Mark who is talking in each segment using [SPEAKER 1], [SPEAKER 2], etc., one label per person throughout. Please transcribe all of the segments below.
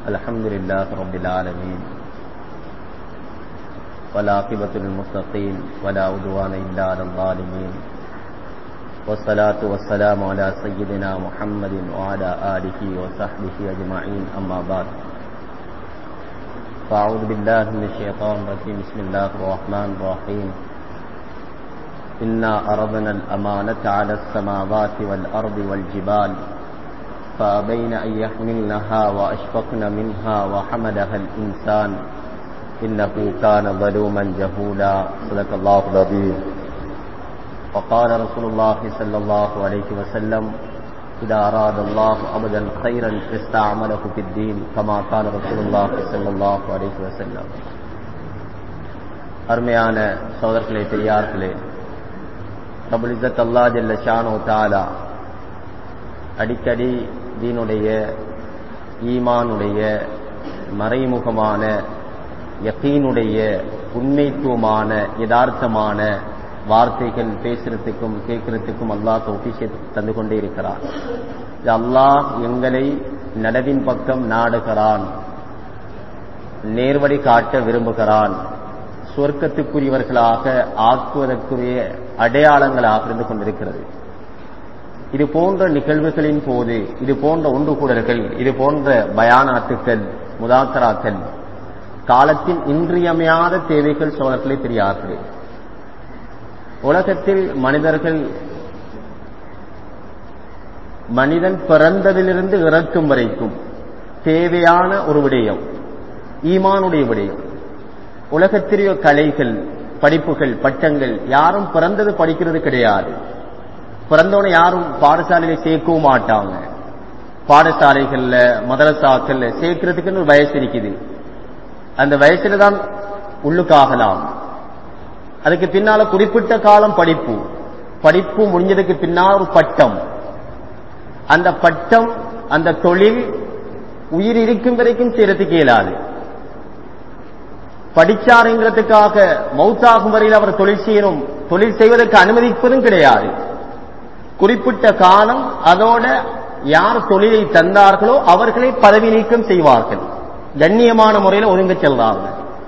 [SPEAKER 1] الحمد لله رب العالمين والعاقبة للمتقين ولا عدوان إلا على الظالمين والصلاة والسلام على سيدنا محمد وعلى آله وصحبه أجمعين أما بعد فأعوذ بالله من الشيطان الرجيم بسم الله الرحمن الرحيم إنا أردنا الأمانة على السماوات والأرض والجبال فأبين أن يحملنها وأشفقن منها وحملها الإنسان إنه كان ظلوما جهولا صدق الله العظيم وقال رسول الله صلى الله عليه وسلم إذا أراد الله أبدا خيرا استعمله في الدين كما قال رسول الله صلى الله عليه وسلم அருமையான சோதர்களே பெரியார்களே ரபுல் இசத் அல்லா ஜல்ல ஷானோ தாலா அடிக்கடி தீனுடைய ஈமானுடைய மறைமுகமான யக்கீனுடைய உண்மைத்துவமான யதார்த்தமான வார்த்தைகள் பேசுறதுக்கும் கேட்கறதுக்கும் அல்லாஹ் தோப்பிஷை தந்து கொண்டே இருக்கிறார் அல்லாஹ் எங்களை நடவின் பக்கம் நாடுகிறான் நேர்வழி காட்ட விரும்புகிறான் சொர்க்கத்துக்குரியவர்களாக ஆக்குவதற்குரிய அடையாளங்களாக இருந்து கொண்டிருக்கிறது இது போன்ற நிகழ்வுகளின் போது இது போன்ற ஒன்று கூடல்கள் இது போன்ற பயானாத்துக்கள் முதாக்கராக்கள் காலத்தின் இன்றியமையாத தேவைகள் சோழர்களே பெரியார்கள் உலகத்தில் மனிதர்கள் மனிதன் பிறந்ததிலிருந்து இறக்கும் வரைக்கும் தேவையான ஒரு விடயம் ஈமானுடைய விடயம் உலகத்திரிய கலைகள் படிப்புகள் பட்டங்கள் யாரும் பிறந்தது படிக்கிறது கிடையாது பிறந்தோட யாரும் பாடசாலையில சேர்க்கவும் மாட்டாங்க பாடசாலைகள்ல மதரசாக்கள்ல சேர்க்கறதுக்குன்னு ஒரு வயசு இருக்குது அந்த வயசுல தான் உள்ளுக்காகலாம் அதுக்கு பின்னால குறிப்பிட்ட காலம் படிப்பு படிப்பு முடிஞ்சதுக்கு பின்னால் ஒரு பட்டம் அந்த பட்டம் அந்த தொழில் உயிர் இருக்கும் வரைக்கும் செய்யறதுக்கு இயலாது படிச்சாருங்கிறதுக்காக மௌத்தாகும் வரையில் அவர் தொழில் செய்யணும் தொழில் செய்வதற்கு அனுமதிப்பதும் கிடையாது குறிப்பிட்ட காலம் அதோட யார் தொழிலை தந்தார்களோ அவர்களை பதவி நீக்கம் செய்வார்கள் கண்ணியமான முறையில் ஒதுங்க செல்றாங்க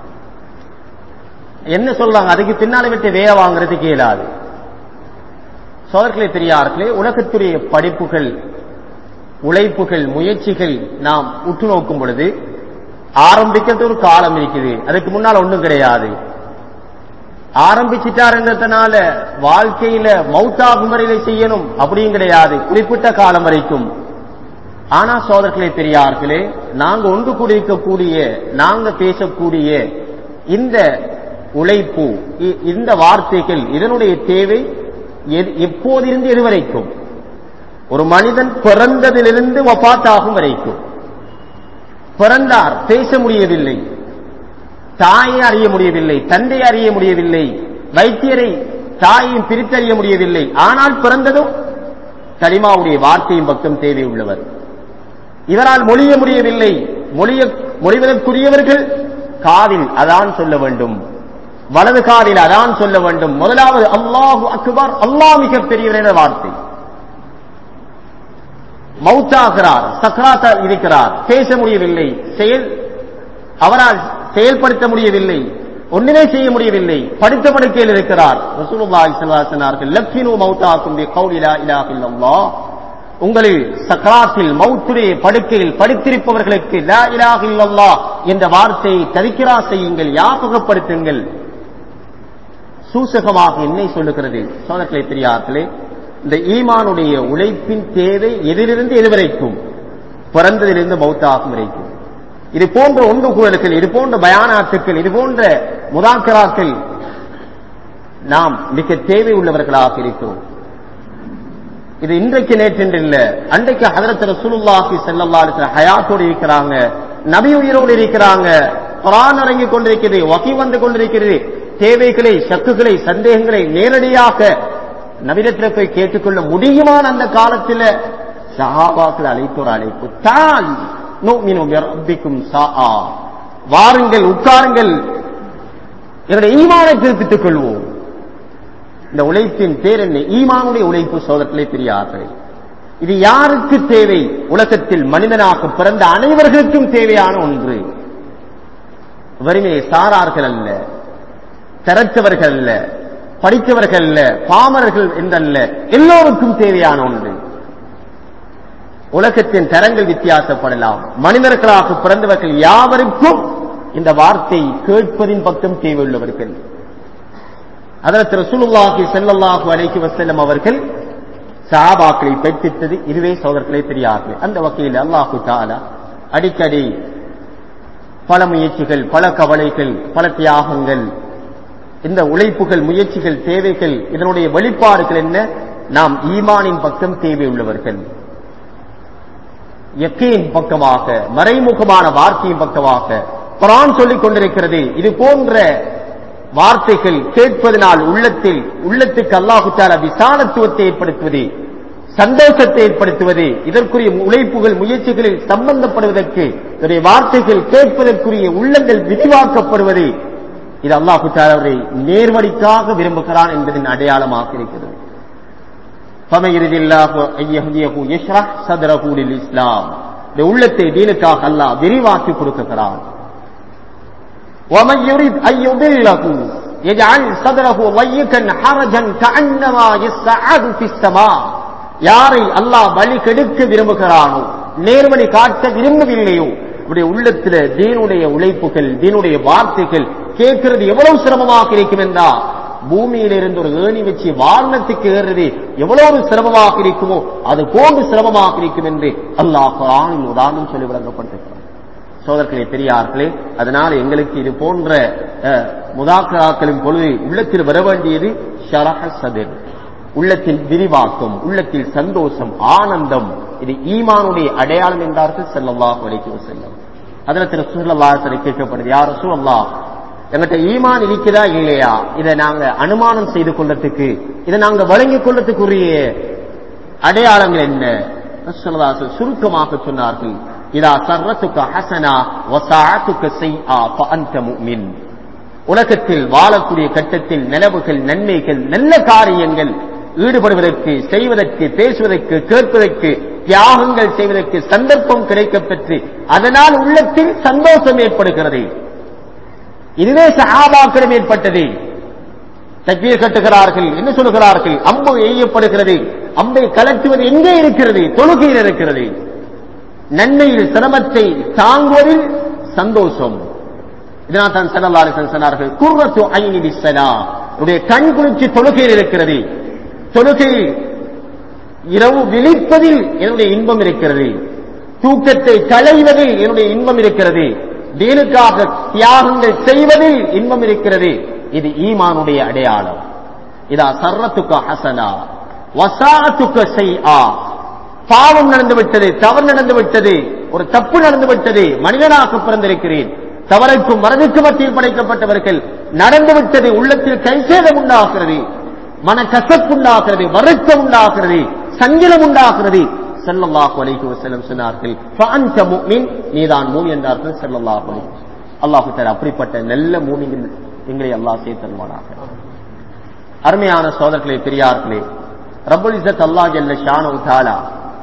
[SPEAKER 1] என்ன சொல்றாங்க அதுக்கு பின்னால விட்டு வேலை வாங்குறதுக்கு இயலாது சோதர்களே பெரியார்களே உலகத்துடைய படிப்புகள் உழைப்புகள் முயற்சிகள் நாம் உற்று நோக்கும் பொழுது ஆரம்பிக்கிறது ஒரு காலம் இருக்குது அதுக்கு முன்னால் ஒன்றும் கிடையாது ஆரம்பிச்சிட்டாருன்றதுனால வாழ்க்கையில மௌத்தாகும் வரையில செய்யணும் அப்படியும் கிடையாது குறிப்பிட்ட காலம் வரைக்கும் ஆனா சோதர்களே பெரியார்களே நாங்க ஒன்று கூடியிருக்கக்கூடிய நாங்க பேசக்கூடிய இந்த உழைப்பு இந்த வார்த்தைகள் இதனுடைய தேவை எப்போதிருந்து எதுவரைக்கும் ஒரு மனிதன் பிறந்ததிலிருந்து வபாத்தாகும் வரைக்கும் பிறந்தார் பேச முடியவில்லை தாயை அறிய முடியவில்லை தந்தை அறிய முடியவில்லை வைத்தியரை தாயையும் பிரித்தறிய முடியவில்லை ஆனால் பிறந்ததும் கலிமாவுடைய வார்த்தையும் பக்கம் தேவை உள்ளவர் இவரால் மொழிய முடியவில்லை மொழிய மொழிவதற்குரியவர்கள் காதில் அதான் சொல்ல வேண்டும் வலது காதில் அதான் சொல்ல வேண்டும் முதலாவது அல்லாஹு அக்பர் அல்லாஹ் மிக பெரியவர் என்ற வார்த்தை மௌத்தாகிறார் சக்ராத்த இருக்கிறார் பேச முடியவில்லை செயல் அவரால் செயல்படுத்த முடியவில்லை ஒன்றுமே செய்ய முடியவில்லை படித்த படுக்கையில் இருக்கிறார் ரசூலுல்லாஹினார்கள் லக்கினு மௌத்தாக்கும் கௌலிலா இலாஹ் இல்லல்லாஹ் உங்களில் சக்ராத்தில் மௌத்துடைய படுக்கையில் படித்திருப்பவர்களுக்கு லா இலாஹ் இல்லல்லாஹ் என்ற வார்த்தையை தரிக்கிறா செய்யுங்கள் ஞாபகப்படுத்துங்கள் சூசகமாக என்னை சொல்லுகிறது சோதர்களை பெரியார்களே இந்த ஈமானுடைய உழைப்பின் தேவை எதிலிருந்து எதுவரைக்கும் பிறந்ததிலிருந்து மௌத்தாகும் வரைக்கும் இது போன்ற ஒன்று கூறல்கள் இது போன்ற பயானாத்துக்கள் இது போன்ற முதாக்கராக்கள் நாம் மிக தேவை உள்ளவர்களாக இருக்கிறோம் இது இன்றைக்கு நேற்றென்று இல்ல அன்றைக்கு ஹதரத் ரசூலுல்லாஹி ஸல்லல்லாஹு அலைஹி வஸல்லம் ஹயாத்தோடு இருக்கிறாங்க நபி உயிரோடு இருக்கிறாங்க குர்ஆன் இறங்கி கொண்டிருக்கிறது வகி வந்து கொண்டிருக்கிறது தேவைகளை சக்குகளை சந்தேகங்களை நேரடியாக நபிடத்தில் போய் கேட்டுக்கொள்ள முடியுமான அந்த காலத்தில் சஹாபாக்கள் அழைத்தோர் அழைப்பு தான் ரப்பிக்கும் சாஆ வாருங்கள் உட்காருங்கள் என்னுடைய ஈமானை திருப்பித்துக் கொள்வோம் இந்த உழைப்பின் பேர் என்ன ஈமானுடைய உழைப்பு சோதத்திலே பெரியார்கள் இது யாருக்கு தேவை உலகத்தில் மனிதனாக பிறந்த அனைவர்களுக்கும் தேவையான ஒன்று வறுமை சாரார்கள் அல்ல திறச்சவர்கள் அல்ல படித்தவர்கள் அல்ல பாமரர்கள் என்றல்ல எல்லோருக்கும் தேவையான ஒன்று உலகத்தின் தரங்கள் வித்தியாசப்படலாம் மனிதர்களாக பிறந்தவர்கள் யாவருக்கும் இந்த வார்த்தை கேட்பதின் பக்கம் தேவையுள்ளவர்கள் அதற்கு ரசூலுல்லாஹி ஸல்லல்லாஹு அலைஹி வஸல்லம் அவர்கள் சஹாபாக்களை பெற்றித்தது இதுவே சோதர்களே பெரியார்கள் அந்த வகையில் அல்லாஹு தாலா அடிக்கடி பல முயற்சிகள் பல கவலைகள் பல தியாகங்கள் இந்த உழைப்புகள் முயற்சிகள் தேவைகள் இதனுடைய வெளிப்பாடுகள் என்ன நாம் ஈமானின் பக்கம் தேவையுள்ளவர்கள் யக்கீன் பக்கமாக மறைமுகமான வார்த்தையின் பக்கமாக குரான் சொல்லிக் கொண்டிருக்கிறது இது போன்ற வார்த்தைகள் கேட்பதனால் உள்ளத்தில் உள்ளத்துக்கு அல்லாஹு தாலா விசாலத்துவத்தை ஏற்படுத்துவது சந்தோஷத்தை ஏற்படுத்துவது இதற்குரிய உழைப்புகள் முயற்சிகளில் சம்பந்தப்படுவதற்கு இதனுடைய வார்த்தைகள் கேட்பதற்குரிய உள்ளங்கள் விரிவாக்கப்படுவது இது அல்லாஹு தாலா அவரை நேர்வழிக்காக விரும்புகிறான் என்பதின் அடையாளமாக இருக்கிறது இஸ்லாம் இந்த உள்ளத்தை தீனுக்காக அல்லாஹ் விரிவாக்கி கொடுக்கிறான் ومن يريد أن يضله يجعل صدره ضيقا حرجا كأنما يصعد في السماء யாரை அல்லாஹ் வழி கெடுக்க விரும்புகிறானோ நேர்வழி காட்ட விரும்பவில்லையோ அவருடைய உள்ளத்துல தீனுடைய உழைப்புகள் தீனுடைய வார்த்தைகள் கேட்கிறது எவ்வளவு சிரமமாக இருக்கும் என்றா பூமியிலிருந்து ஒரு ஏணி வச்சு வாரணத்துக்கு ஏறுறது எவ்வளவு சிரமமாக இருக்குமோ அது போன்று சிரமமாக இருக்கும் என்று அல்லாஹ் குரானில் உதாரணம் சொல்லி விளங்கப்படுத்துகிறார் சோதர்களே பெரியார்களே அதனால எங்களுக்கு இது போன்ற முதாக்கராக்களின் பொழுது உள்ளத்தில் வர வேண்டியது ஷரஹ சதிர் உள்ளத்தில் விரிவாக்கம் உள்ளத்தில் சந்தோஷம் ஆனந்தம் இது ஈமானுடைய அடையாளம் என்றார்கள் செல்லல்லாஹ் வலைக்கு செல்லும் அதுல திரு சுல்லாசரை கேட்கப்படுது யார் சுல்லா எங்கிட்ட ஈமான் இருக்கிறதா இல்லையா இதை நாங்க அனுமானம் செய்து கொள்ளத்துக்கு இதை நாங்க வழங்கிக் கொள்ளத்துக்குரிய அடையாளங்கள் என்ன ரசூலுல்லாஹி சுருக்கமாக சொன்னார்கள் இதா சர்ரத்துக்க ஹசனா வசாஅத்துக்க செய்ஆ ஃபஅன்த முஃமின் உலகத்தில் வாழக்கூடிய கட்டத்தில் நிலவுகள் நன்மைகள் நல்ல காரியங்கள் ஈடுபடுவதற்கு செய்வதற்கு பேசுவதற்கு கேட்பதற்கு தியாகங்கள் செய்வதற்கு சந்தர்ப்பம் கிடைக்கப் பெற்று அதனால் உள்ளத்தில் சந்தோஷம் ஏற்படுகிறது இதுவே சஹாபாக்களிடம் ஏற்பட்டது தக்பீர் கட்டுகிறார்கள் என்ன சொல்லுகிறார்கள் அம்பு எய்யப்படுகிறது அம்பை கலட்டுவது எங்கே இருக்கிறது தொழுகையில் இருக்கிறது நன்மையில் சிரமத்தை தாங்குவதில் சந்தோஷம் இதனால் தான் செல்லல்லாறு சொன்னார்கள் குர்ரத்து ஐனி பிஸ்ஸலா உடைய கண் குளிர்ச்சி தொழுகையில் இருக்கிறது தொழுகையில் இரவு விழிப்பதில் என்னுடைய இன்பம் இருக்கிறது தூக்கத்தை களைவதில் என்னுடைய இன்பம் இருக்கிறது தீனுக்காக தியாகங்கள் செய்வதில் இன்பம் இருக்கிறது இது ஈமானுடைய அடையாளம் இதா சர்ரத்துக்க ஹசனா வசாத்துக்க செய்ஆ பாவம் நடந்து விட்டது தவறு நடந்து விட்டது ஒரு தப்பு நடந்து விட்டது மனிதனாக பிறந்திருக்கிறேன் தவறுக்கும் மனதுக்கு மத்தியில் படைக்கப்பட்டவர்கள் நடந்து விட்டது உள்ளத்தில் கைசேதம் உண்டாகிறது மன கசப்புண்டாகிறது வருத்தம் உண்டாகிறது சஞ்சலம் உண்டாகிறது செல்லல்லாஹு அலைஹி வஸல்லம் சொன்னார்கள் ஃபஅன்த முஃமின் நீதான் மூமி என்றார்கள் செல்லல்லாஹு அலைஹி அல்லாஹு தஆலா அப்படிப்பட்ட நல்ல மூமிகள் எங்களை அல்லாஹ் சேர்த்தருவானாக அருமையான சோதர்களே பெரியார்களே ரப்புல் இஸ்ஸத் அல்லாஹ் ஜல்ல ஷானு தஆலா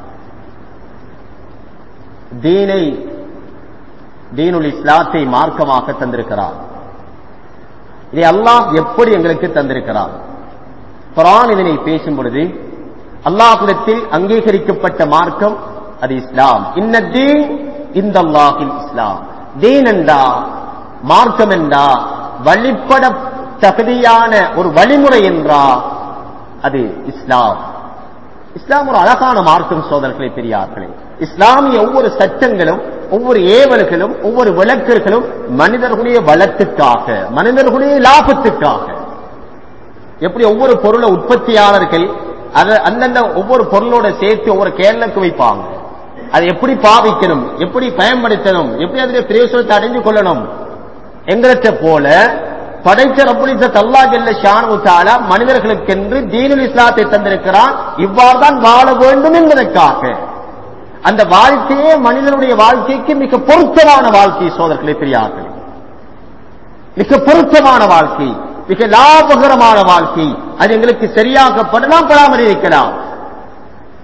[SPEAKER 1] தீனை தீனுல் இஸ்லாத்தை மார்க்கமாக தந்திருக்கிறார் இதை அல்லாஹ் எப்படி எங்களுக்கு தந்திருக்கிறார் குரான் இதனை பேசும் பொழுது அல்லாஹிடத்தில் அங்கீகரிக்கப்பட்ட மார்க்கம் அது இஸ்லாம் இன்ன தீன் இந்த அல்லாஹில் இஸ்லாம் தீன் என்றா மார்க்கம் என்றா வழிபட தகுதியான ஒரு வழிமுறை என்றா அது இஸ்லாம் இஸ்லாம் ஒரு அழகான மார்க்கம் சோதர்களே பெரியார்களே இஸ்லாமிய ஒவ்வொரு சட்டங்களும் ஒவ்வொரு ஏவல்களும் ஒவ்வொரு விளக்கர்களும் மனிதர்களுடைய வளத்துக்காக மனிதர்களுடைய லாபத்துக்காக எப்படி ஒவ்வொரு பொருளை உற்பத்தியாளர்கள் அதை அந்தந்த ஒவ்வொரு பொருளோட சேர்த்து ஒவ்வொரு கேரளுக்கு வைப்பாங்க அதை எப்படி பாவிக்கணும் எப்படி பயன்படுத்தணும் எப்படி அதில் பிரயோசனத்தை அடைஞ்சு கொள்ளணும் என்கிறத போல படைத்த ரப்புலிச தல்லா ஜல்ல ஷானு தாலா மனிதர்களுக்கென்று தீனுல் இஸ்லாத்தை தந்திருக்கிறான் இவ்வாறு தான் வாழ வேண்டும் என்பதற்காக அந்த வாழ்க்கையே மனிதனுடைய வாழ்க்கைக்கு மிக பொருத்தமான வாழ்க்கை சோதர்களே பெரியார்கள் மிக பொருத்தமான வாழ்க்கை மிக லாபகரமான வாழ்க்கை அது எங்களுக்கு சரியாக படலாம் படாமல் இருக்கலாம்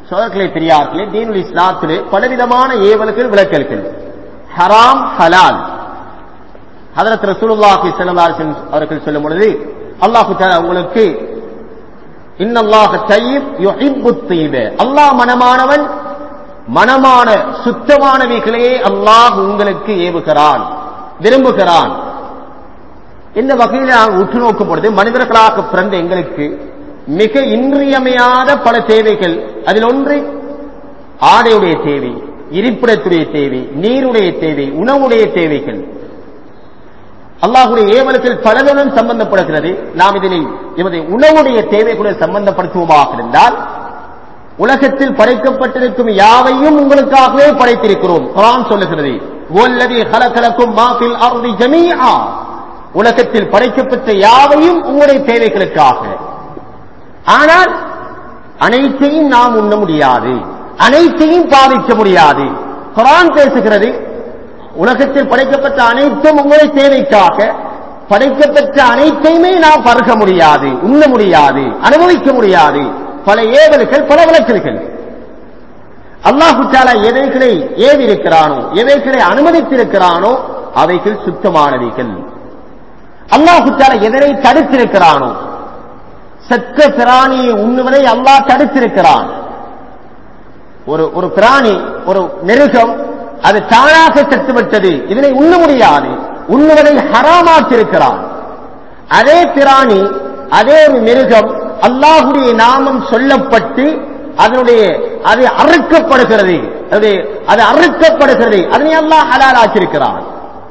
[SPEAKER 1] சோதர்களே பெரியார்களே தீனுல் இஸ்லாத்திலே பலவிதமான ஏவல்கள் விளக்கல்கள் ஹராம் ஹலால் ஹதரத் ரசூலுல்லாஹி ஸல்லல்லாஹு அலைஹி வஸல்லம் அவர்கள் சொல்லும் பொழுது அல்லாஹ் தஆலா உங்களுக்கு இன்னல்லாஹ தய்யிப் யுஹிப்பு தீப அல்லாஹ் மனமானவன் மனமான சுத்தமானவைகளையே அல்லாஹ் உங்களுக்கு ஏவுகிறான் விரும்புகிறான் இந்த வகையில் நான் உற்று நோக்கும் பொழுது மனிதர்களாக பிறந்த எங்களுக்கு மிக இன்றியமையாத பல தேவைகள் அதில் ஒன்று ஆடையுடைய தேவை இருப்பிடத்துடைய தேவை நீருடைய தேவை உணவுடைய தேவைகள் அல்லாஹுடைய ஏவல்கள் பலதுடன் சம்பந்தப்படுகிறது நாம் இதனை எமது உணவுடைய தேவைகளுடன் சம்பந்தப்படுத்துவோமாக இருந்தால் உலகத்தில் படைக்கப்பட்டிருக்கும் யாவையும் உங்களுக்காகவே படைத்திருக்கிறோம் குரான் சொல்லுகிறது "வல்லதி ஹலகலக்கும் மா ஃபில் அர்தி ஜமீஆ." உலகத்தில் படைக்கப்பட்ட யாவையும் உங்களுடைய தேவைகளுக்காக ஆனால் அனைத்தையும் நாம் உண்ண முடியாது அனைத்தையும் பாதிக்க முடியாது குரான் பேசுகிறது உலகத்தில் படைக்கப்பட்ட அனைத்தும் உங்களுடைய தேவைக்காக படைக்கப்பட்ட அனைத்தையுமே நாம் பருக முடியாது உண்ண முடியாது அனுபவிக்க முடியாது பல ஏவல்கள் பல விளக்கல்கள் அல்லாஹு தாலா எவைகளை ஏவிருக்கிறானோ எவைகளை அனுமதித்திருக்கிறானோ அவைகள் சுத்தமானவைகள் அல்லாஹு தாலா எதனை தடுத்திருக்கிறானோ செத்த பிராணியை உண்ணுவதை அல்லாஹ் தடுத்திருக்கிறான் ஒரு ஒரு பிராணி ஒரு மிருகம் அது தானாக செத்துவிட்டது இதனை உண்ண முடியாது உண்ணுவதை ஹராமாக்கியிருக்கிறான் அதே பிராணி அதே ஒரு மிருகம் அல்லாஹுடைய நாமம் சொல்லப்பட்டு அதனுடைய அது அறுக்கப்படுகிறது அது அது அறுக்கப்படுகிறது அதனை அல்லாஹ் ஹலாலாக்கியிருக்கிறான்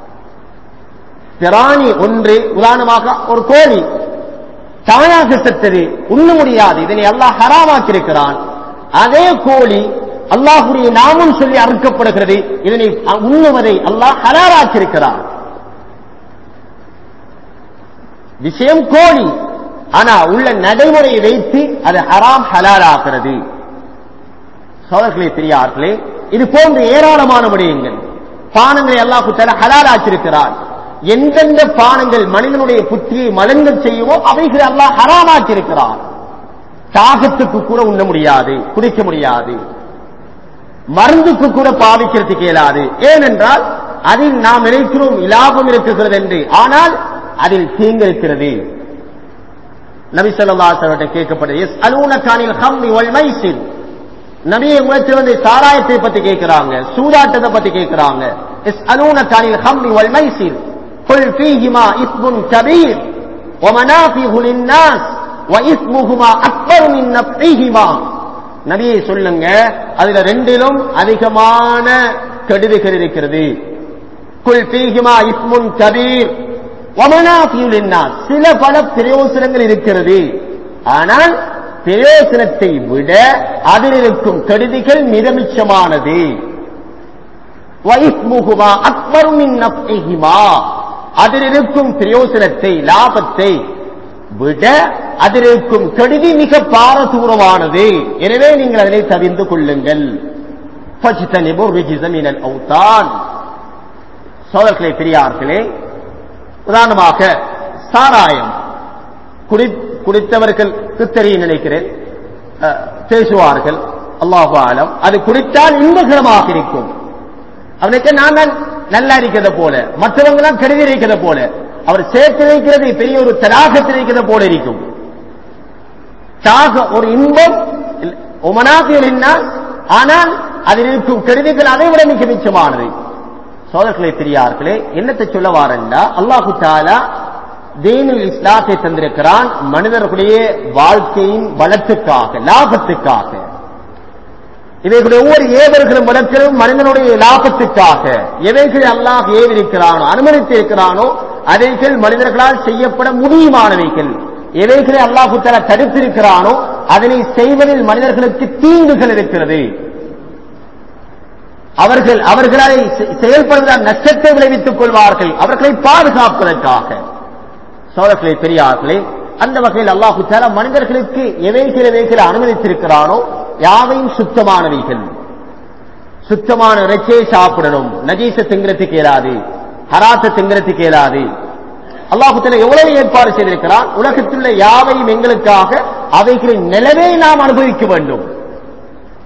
[SPEAKER 1] பிராணி ஒன்று உதாரணமாக ஒரு கோழி தானாக செத்தது உண்ண முடியாது இதனை அல்லாஹ் ஹராமாக்கியிருக்கிறான் அதே கோழி அல்லாஹுடைய நாமம் சொல்லி அறுக்கப்படுகிறது இதனை உண்ணுவதை அல்லாஹ் ஹலாலாக்கியிருக்கிறான் விஷயம் கோழி ஆனா உள்ள நடைமுறையை வைத்து அது ஹராம் ஹலாலாகிறது சோழர்களே பெரியார்களே இது போன்ற ஏராளமான விடயங்கள் பானங்களை அல்லாஹு தலா ஹலாலாக்கியிருக்கிறார் எந்தெந்த பானங்கள் மனிதனுடைய புத்தியை மலங்கள் செய்யுமோ அவைகளை அல்லாஹ் ஹராமாக்கியிருக்கிறார் தாகத்துக்கு கூட உண்ண முடியாது குடிக்க முடியாது மருந்துக்கு கூட பாவிக்கிறதுக்கு இயலாது ஏனென்றால் அதில் நாம் நினைக்கிறோம் இலாபம் இருக்கிறது என்று ஆனால் அதில் தீங்கு இருக்கிறது நபி சொல்லா கேட்கப்பட்டது எஸ் அலூனக்கானில் ஹம்மி ஒல் மைசில் நபியை உலகத்தில் வந்து சாராயத்தை பத்தி கேட்கிறாங்க சூதாட்டத்தை பத்தி கேட்கிறாங்க எஸ் அலூனக்கானில் ஹம்மி ஒல் மைசில் قل فيهما إثم كبير ومنافع للناس وإثمهما أكبر من نفعهما நபியை சொல்லுங்க அதுல ரெண்டிலும் அதிகமான கெடுதிகள் இருக்கிறது குல் பீஹிமா இஸ்முன் கபீர் சில பல பிரயோசனங்கள் இருக்கிறது ஆனால் பிரயோசனத்தை விட அதில் இருக்கும் கெடுதிகள் மிதமிச்சமானது அதில் இருக்கும் பிரயோசனத்தை லாபத்தை விட அதில் இருக்கும் கெடுதி மிக பாரதூரமானது எனவே நீங்கள் அதனை தவிர்ந்து கொள்ளுங்கள் சோழர்களே பெரியார்களே உதாரணமாக சாராயம் குடித்தவர்களுக்கு தெரியும் நினைக்கிறேன் பேசுவார்கள் அல்லாஹு ஆலம் அது குடித்தால் இன்பகரமாக இருக்கும் அவனுக்கு நான் தான் நல்லா இருக்கிறத போல மற்றவங்க தான் கருதி இருக்கிறத போல அவர் சேர்த்து வைக்கிறது பெரிய ஒரு தடாகத்தில் இருக்கிறத போல இருக்கும் தாக ஒரு இன்பம் ஒமனாபியல் என்ன ஆனால் அதில் இருக்கும் கருதிகள் அதை விட மிக மிச்சமானது சோதர்களை பெரியார்களே என்னத்தை சொல்ல வாரண்டா அல்லாஹு தாலா தீனுல் இஸ்லாத்தை தந்திருக்கிறான் மனிதர்களுடைய வாழ்க்கையின் வளத்துக்காக லாபத்துக்காக இவைகளுடைய ஒவ்வொரு ஏவர்களும் வளர்க்கிறதும் மனிதனுடைய லாபத்துக்காக எவைகள் அல்லாஹ் ஏவிருக்கிறானோ அனுமதித்திருக்கிறானோ அவைகள் மனிதர்களால் செய்யப்பட முடியுமானவைகள் எவைகளை அல்லாஹு தலா தடுத்திருக்கிறானோ அதனை செய்வதில் மனிதர்களுக்கு தீங்குகள் இருக்கிறது அவர்கள் அவர்களை செயல்படுவதால் நஷ்டத்தை விளைவித்துக் கொள்வார்கள் அவர்களை பாதுகாப்பதற்காக சோழர்களை பெரியார்களே அந்த வகையில் அல்லாஹு தாலா மனிதர்களுக்கு எவைகள் எவைகளை அனுமதித்திருக்கிறானோ யாவையும் சுத்தமானவைகள் சுத்தமான இறைச்சியை சாப்பிடணும் நஜீச திங்கிறதுக்கு இயலாது ஹராத்த திங்கிறதுக்கு இயலாது அல்லாஹு தாலா எவ்வளவு ஏற்பாடு செய்திருக்கிறான் உலகத்தில் உள்ள யாவையும் எங்களுக்காக அவைகளின் நிலவே நாம் அனுபவிக்க வேண்டும்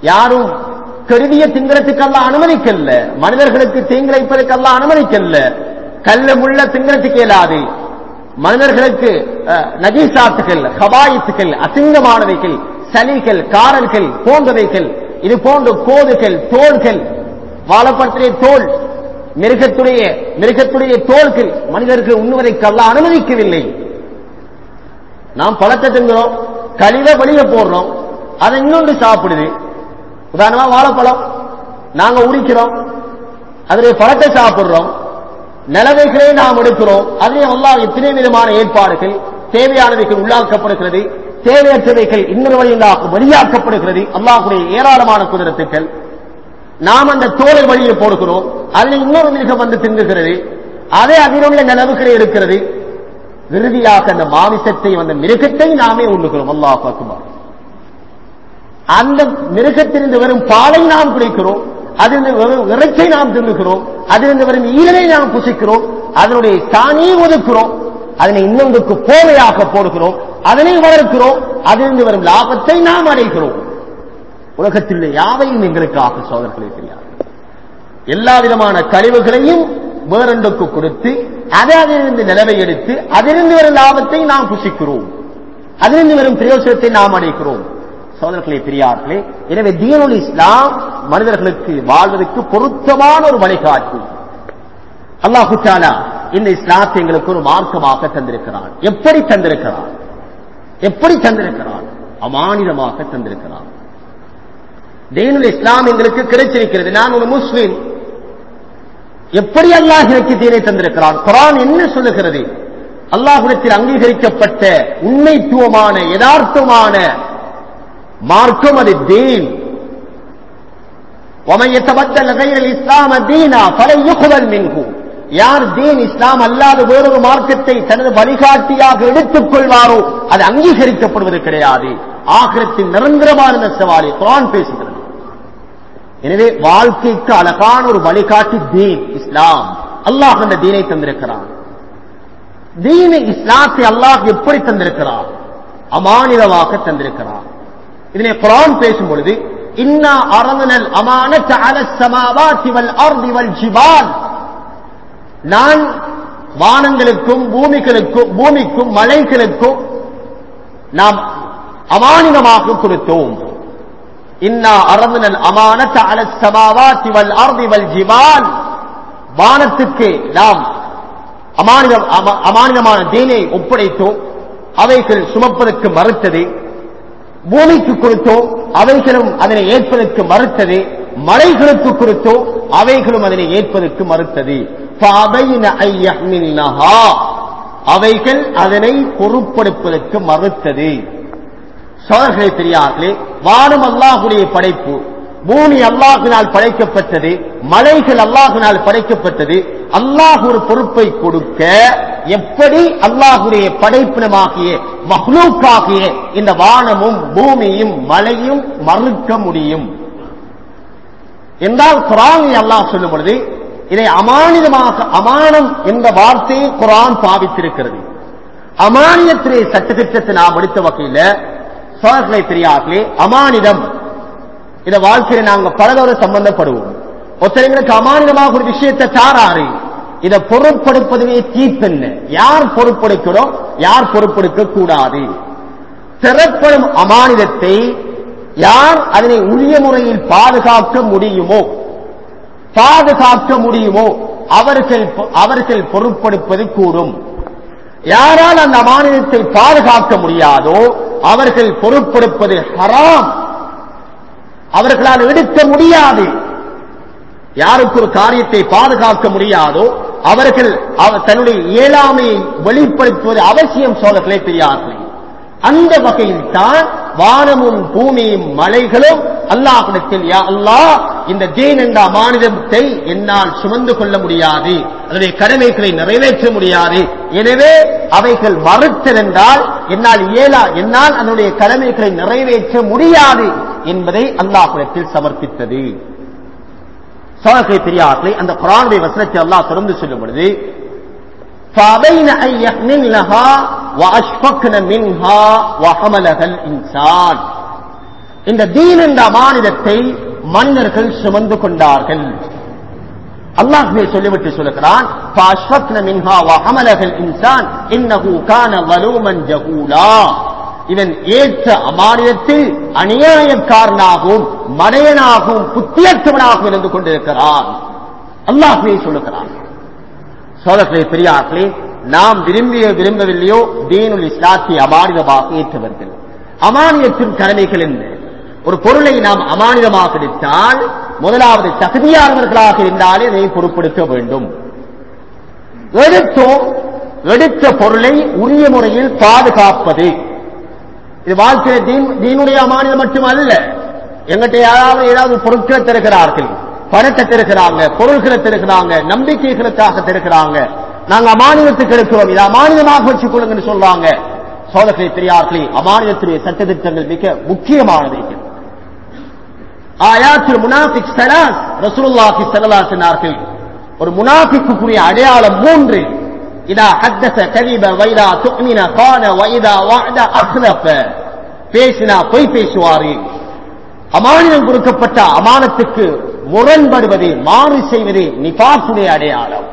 [SPEAKER 1] யாரும் கருதிய திங்கிறதுக்கெல்லாம் அனுமதிக்கல்ல மனிதர்களுக்கு தீங்கிழைப்பதற்கெல்லாம் அனுமதிக்கல்ல கல்ல முள்ள திங்கிறதுக்கு இயலாது மனிதர்களுக்கு அஹ், நஜீசாத்துகள் ஹபாயித்துகள் அசிங்கமானவைகள் சலிகள் காரர்கள் போன்றவைகள் இது போன்ற கோதுகள் தோள்கள் வாழப்பற்றிய தோல் மிருகத்துடைய மிருகத்துடைய தோள்கள் மனிதர்கள் உண்ணுவதற்கு அல்லாஹ் அனுமதிக்கவில்லை நாம் பழத்தை திங்குறோம் கழிவை வெளியே போடுறோம் அதை இன்னொன்று சாப்பிடுது உதாரணமா வாழைப்பழம் நாங்க உரிக்கிறோம் அதனுடைய பழத்தை சாப்பிடுறோம் நிலவைகளை நாம் எடுக்கிறோம் அதிலே அல்லாஹ் எத்தனை விதமான ஏற்பாடுகள் தேவையானவைகள் உள்ளாக்கப்படுகிறது தேவையற்றவைகள் இன்னொரு வழியாக வெளியாக்கப்படுகிறது அல்லாஹுடைய ஏராளமான குதிரத்துக்கள் நாம் அந்த தோலை வழியை போடுகிறோம் அதில் இன்னொரு மிருகம் வந்து திங்குகிறது அதே அதிலுள்ள நிலவுகளை இருக்கிறது இறுதியாக அந்த மாமிசத்தை அந்த மிருகத்தை நாமே உண்ணுகிறோம் அல்லாஹ் அக்பர் அந்த மிருகத்திலிருந்து வரும் பாலை நாம் குடிக்கிறோம் அதிலிருந்து வரும் இறைச்சை நாம் தின்னுகிறோம் அதிலிருந்து வரும் ஈரலை நாம் புசிக்கிறோம் அதனுடைய சாணியை ஒதுக்கிறோம் அதனை இன்னொன்றுக்கு போவையாக போடுகிறோம் அதனை வளர்க்கிறோம் அதிலிருந்து வரும் லாபத்தை நாம் அடைகிறோம் உலகத்தில் யாவையும் எங்களுக்காக சோதர்களை தெரியாது எல்லா விதமான கழிவுகளையும் வேறொன்றுக்கு கொடுத்து அதை அதிலிருந்து நிலவை எடுத்து அதிலிருந்து வரும் லாபத்தை நாம் புசிக்கிறோம் அதிலிருந்து வரும் பிரயோசனத்தை நாம் அடைக்கிறோம் சோதர்களே பெரியார்களே எனவே தீனுல் இஸ்லாம் மனிதர்களுக்கு வாழ்வதற்கு பொருத்தமான ஒரு வழிகாட்டு அல்லாஹு தாலா இந்த இஸ்லாத்தை எங்களுக்கு ஒரு மார்க்கமாக தந்திருக்கிறான் எப்படி தந்திருக்கிறான் எப்படி தந்திருக்கிறான் அமானிதமாக தந்திருக்கிறான் தீனுல் இஸ்லாம் எங்களுக்கு கிடைச்சிருக்கிறது நான் ஒரு முஸ்லிம் எப்படி அல்லாஹ் எனக்கு தீனை தந்திருக்கிறான் குரான் என்ன சொல்லுகிறது அல்லாஹுடத்தில் அங்கீகரிக்கப்பட்ட உண்மைத்துவமான யதார்த்தமான மார்க்கம் அது தீன் ومن يتبدل غير الاسلام دينا فلن يقبل منه யார் தீன் இஸ்லாம் அல்லாத வேறொரு மார்க்கத்தை தனது வழிகாட்டியாக எடுத்துக் கொள்வாரோ அது அங்கீகரிக்கப்படுவது கிடையாது ஆகிரத்தின் நிரந்தரமான இந்த சவாலை குரான் பேசுகிறது எனவே வாழ்க்கைக்கு அழகான ஒரு வழிகாட்டி தீன் இஸ்லாம் அல்லாஹ் அந்த தீனை தந்திருக்கிறான் தீன இஸ்லாத்தை அல்லாஹ் எப்படி தந்திருக்கிறார் அமானிதமாக தந்திருக்கிறார் இதனை குரான் பேசும் பொழுது இன்னா அரங்கனல் அமானத் அல சமாவாத்தி வல் அர்தி வல் ஜிபால் நான் வானங்களுக்கும் பூமிகளுக்கும் பூமிக்கும் மலைகளுக்கும் நாம் அமானிதமாக கொடுத்தோம் இன்னா அரங்கனல் அமானத் அல சமாவாத்தி வல் அர்தி வல் ஜிபால் வானத்துக்கு நாம் அமானிதம் அம- அமானிதமான தீனை ஒப்படைத்தோம் அவைகள் சுமப்பதற்கு மறுத்தது பூமிக்கு கொடுத்தோம் அவைகளும் அதனை ஏற்பதற்கு மறுத்தது மலைகளுக்கு கொடுத்தோம் அவைகளும் அதனை ஏற்பதற்கு மறுத்தது فَأَبَيْنَ أَن يَحْمِلْنَهَا. அவைகள் அதனை பொறுப்படுப்பதற்கு மறுத்தது சோழர்களே பெரியார்களே வானம் அல்லாஹுடைய படைப்பு பூமி அல்லாஹினால் படைக்கப்பட்டது மலைகள் அல்லாஹினால் படைக்கப்பட்டது அல்லாஹ் ஒரு பொறுப்பை கொடுக்க எப்படி அல்லாஹுடைய படைப்பினமாகிய மஹ்லூக்காகிய இந்த வானமும் பூமியும் மலையும் மறுக்க முடியும் என்றால் குரானை அல்லாஹ் சொல்லும் பொழுது இதை அமானிதமாக அமானம் என்ற வார்த்தையை குரான் பாவித்திருக்கிறது அமானியத்திலே சட்டத்திட்டத்தை நாம் எடுத்த வகையில சோழர்களை பெரியார்களே அமானிதம் இந்த வாழ்க்கையில நாங்க பலதோட சம்பந்தப்படுவோம் ஒருத்தருக்கு அமானிதமாக ஒரு விஷயத்தை தாராரு இதை பொருட்படுப்பதுவே தீப்பென்ன யார் பொறுப்பெடுக்கிறோம் யார் பொறுப்பெடுக்க கூடாது பெறப்படும் அமானிதத்தை யார் அதனை உரிய முறையில் பாதுகாக்க முடியுமோ பாதுகாக்க முடியுமோ அவர்கள் அவர்கள் பொருட்படுப்பது கூடும் யாரால் அந்த அமானிதத்தை பாதுகாக்க முடியாதோ அவர்கள் பொருட்படுப்பது ஹராம் அவர்களால் எடுக்க முடியாது யாருக்கு ஒரு காரியத்தை பாதுகாக்க முடியாதோ அவர்கள் அவ- தன்னுடைய இயலாமையை வெளிப்படுத்துவது அவசியம் சோதர்களே பெரியார்களே அந்த வகையில் தான் வானமும் பூமியும் மலைகளும் அல்லாஹிடத்தில் யா அல்லாஹ் இந்த தீன் என்ற அமானிதத்தை என்னால் சுமந்து கொள்ள முடியாது அதனுடைய கடமைகளை நிறைவேற்ற முடியாது எனவே அவைகள் மறுத்ததென்றால் என்னால் இயலா என்னால் அதனுடைய கடமைகளை நிறைவேற்ற முடியாது என்பதை அல்லாஹிடத்தில் சமர்ப்பித்தது சோழர்களை பெரியார்களை அந்த குரானுடைய வசனத்தை அல்லாஹ் தொடர்ந்து சொல்லும் பொழுது فَأَبَيْنَ أَن يَحْمِلْنَهَا وَأَشْفَقْنَ مِنْهَا وَحَمَلَهَا الْإِنسَانُ இந்த தீன் என்ற அமானிதத்தை மன்னர்கள் சுமந்து கொண்டார்கள் அல்லாஹ்வே சொல்லிவிட்டு சொல்லுகிறான் فَأَشْفَقْنَ مِنْهَا وَحَمَلَهَا الْإِنسَانُ إِنَّهُ كَانَ ظَلُومًا جَهُولًا இவன் ஏற்ற அமானியத்தில் அநியாயக்காரனாகவும் மடையனாகவும் புத்தியற்றவனாகவும் இருந்து கொண்டிருக்கிறான் அல்லாஹ்வே சொல்லுகிறான் சோதர்களே பெரியார்களே நாம் விரும்பிய விரும்பவில்லையோ தீனுல் இஸ்லாத்தை அமானிதமாக ஏற்றவர்கள் அமானியத்தின் கடமைகள் என்ன ஒரு பொருளை நாம் அமானிதமாக எடுத்தால் முதலாவது தகுதியானவர்களாக இருந்தாலே அதை பொருட்படுத்த வேண்டும் எடுத்தோம் எடுத்த பொருளை உரிய முறையில் பாதுகாப்பது இது வாழ்க்கையில தீன் தீனுடைய அமானிதம் மட்டுமல்ல எங்கிட்ட யாராவது ஏதாவது பொருட்களை தருகிறார்கள் பணத்தை தருகிறாங்க பொருள்களை தருகிறாங்க நம்பிக்கைகளுக்காக தருகிறாங்க நாங்க அமானிதத்துக்கு எடுக்கிறோம் இதை அமானிதமாக வச்சுக் கொள்ளுங்கன்னு சொல்றாங்க சோதனை பெரியார்களே அமானிதத்துடைய சட்டத்திட்டங்கள் மிக முக்கியமானது ஆயாத்தில் முனாபிக் சலாஸ் ரசூலுல்லாஹி ஸல்லல்லாஹு சொன்னார்கள் ஒரு முனாபிக்குரிய அடையாளம் மூன்று இதா ஹத்தஸ கலிப வைதா துக்மின கான வைதா வஅத அக்லஃப பேசினா பொய் பேசுவாரு அமானிதம் கொடுக்கப்பட்ட அமானத்துக்கு முரண்படுவது மாறு செய்வது நிபாசுடைய அடையாளம்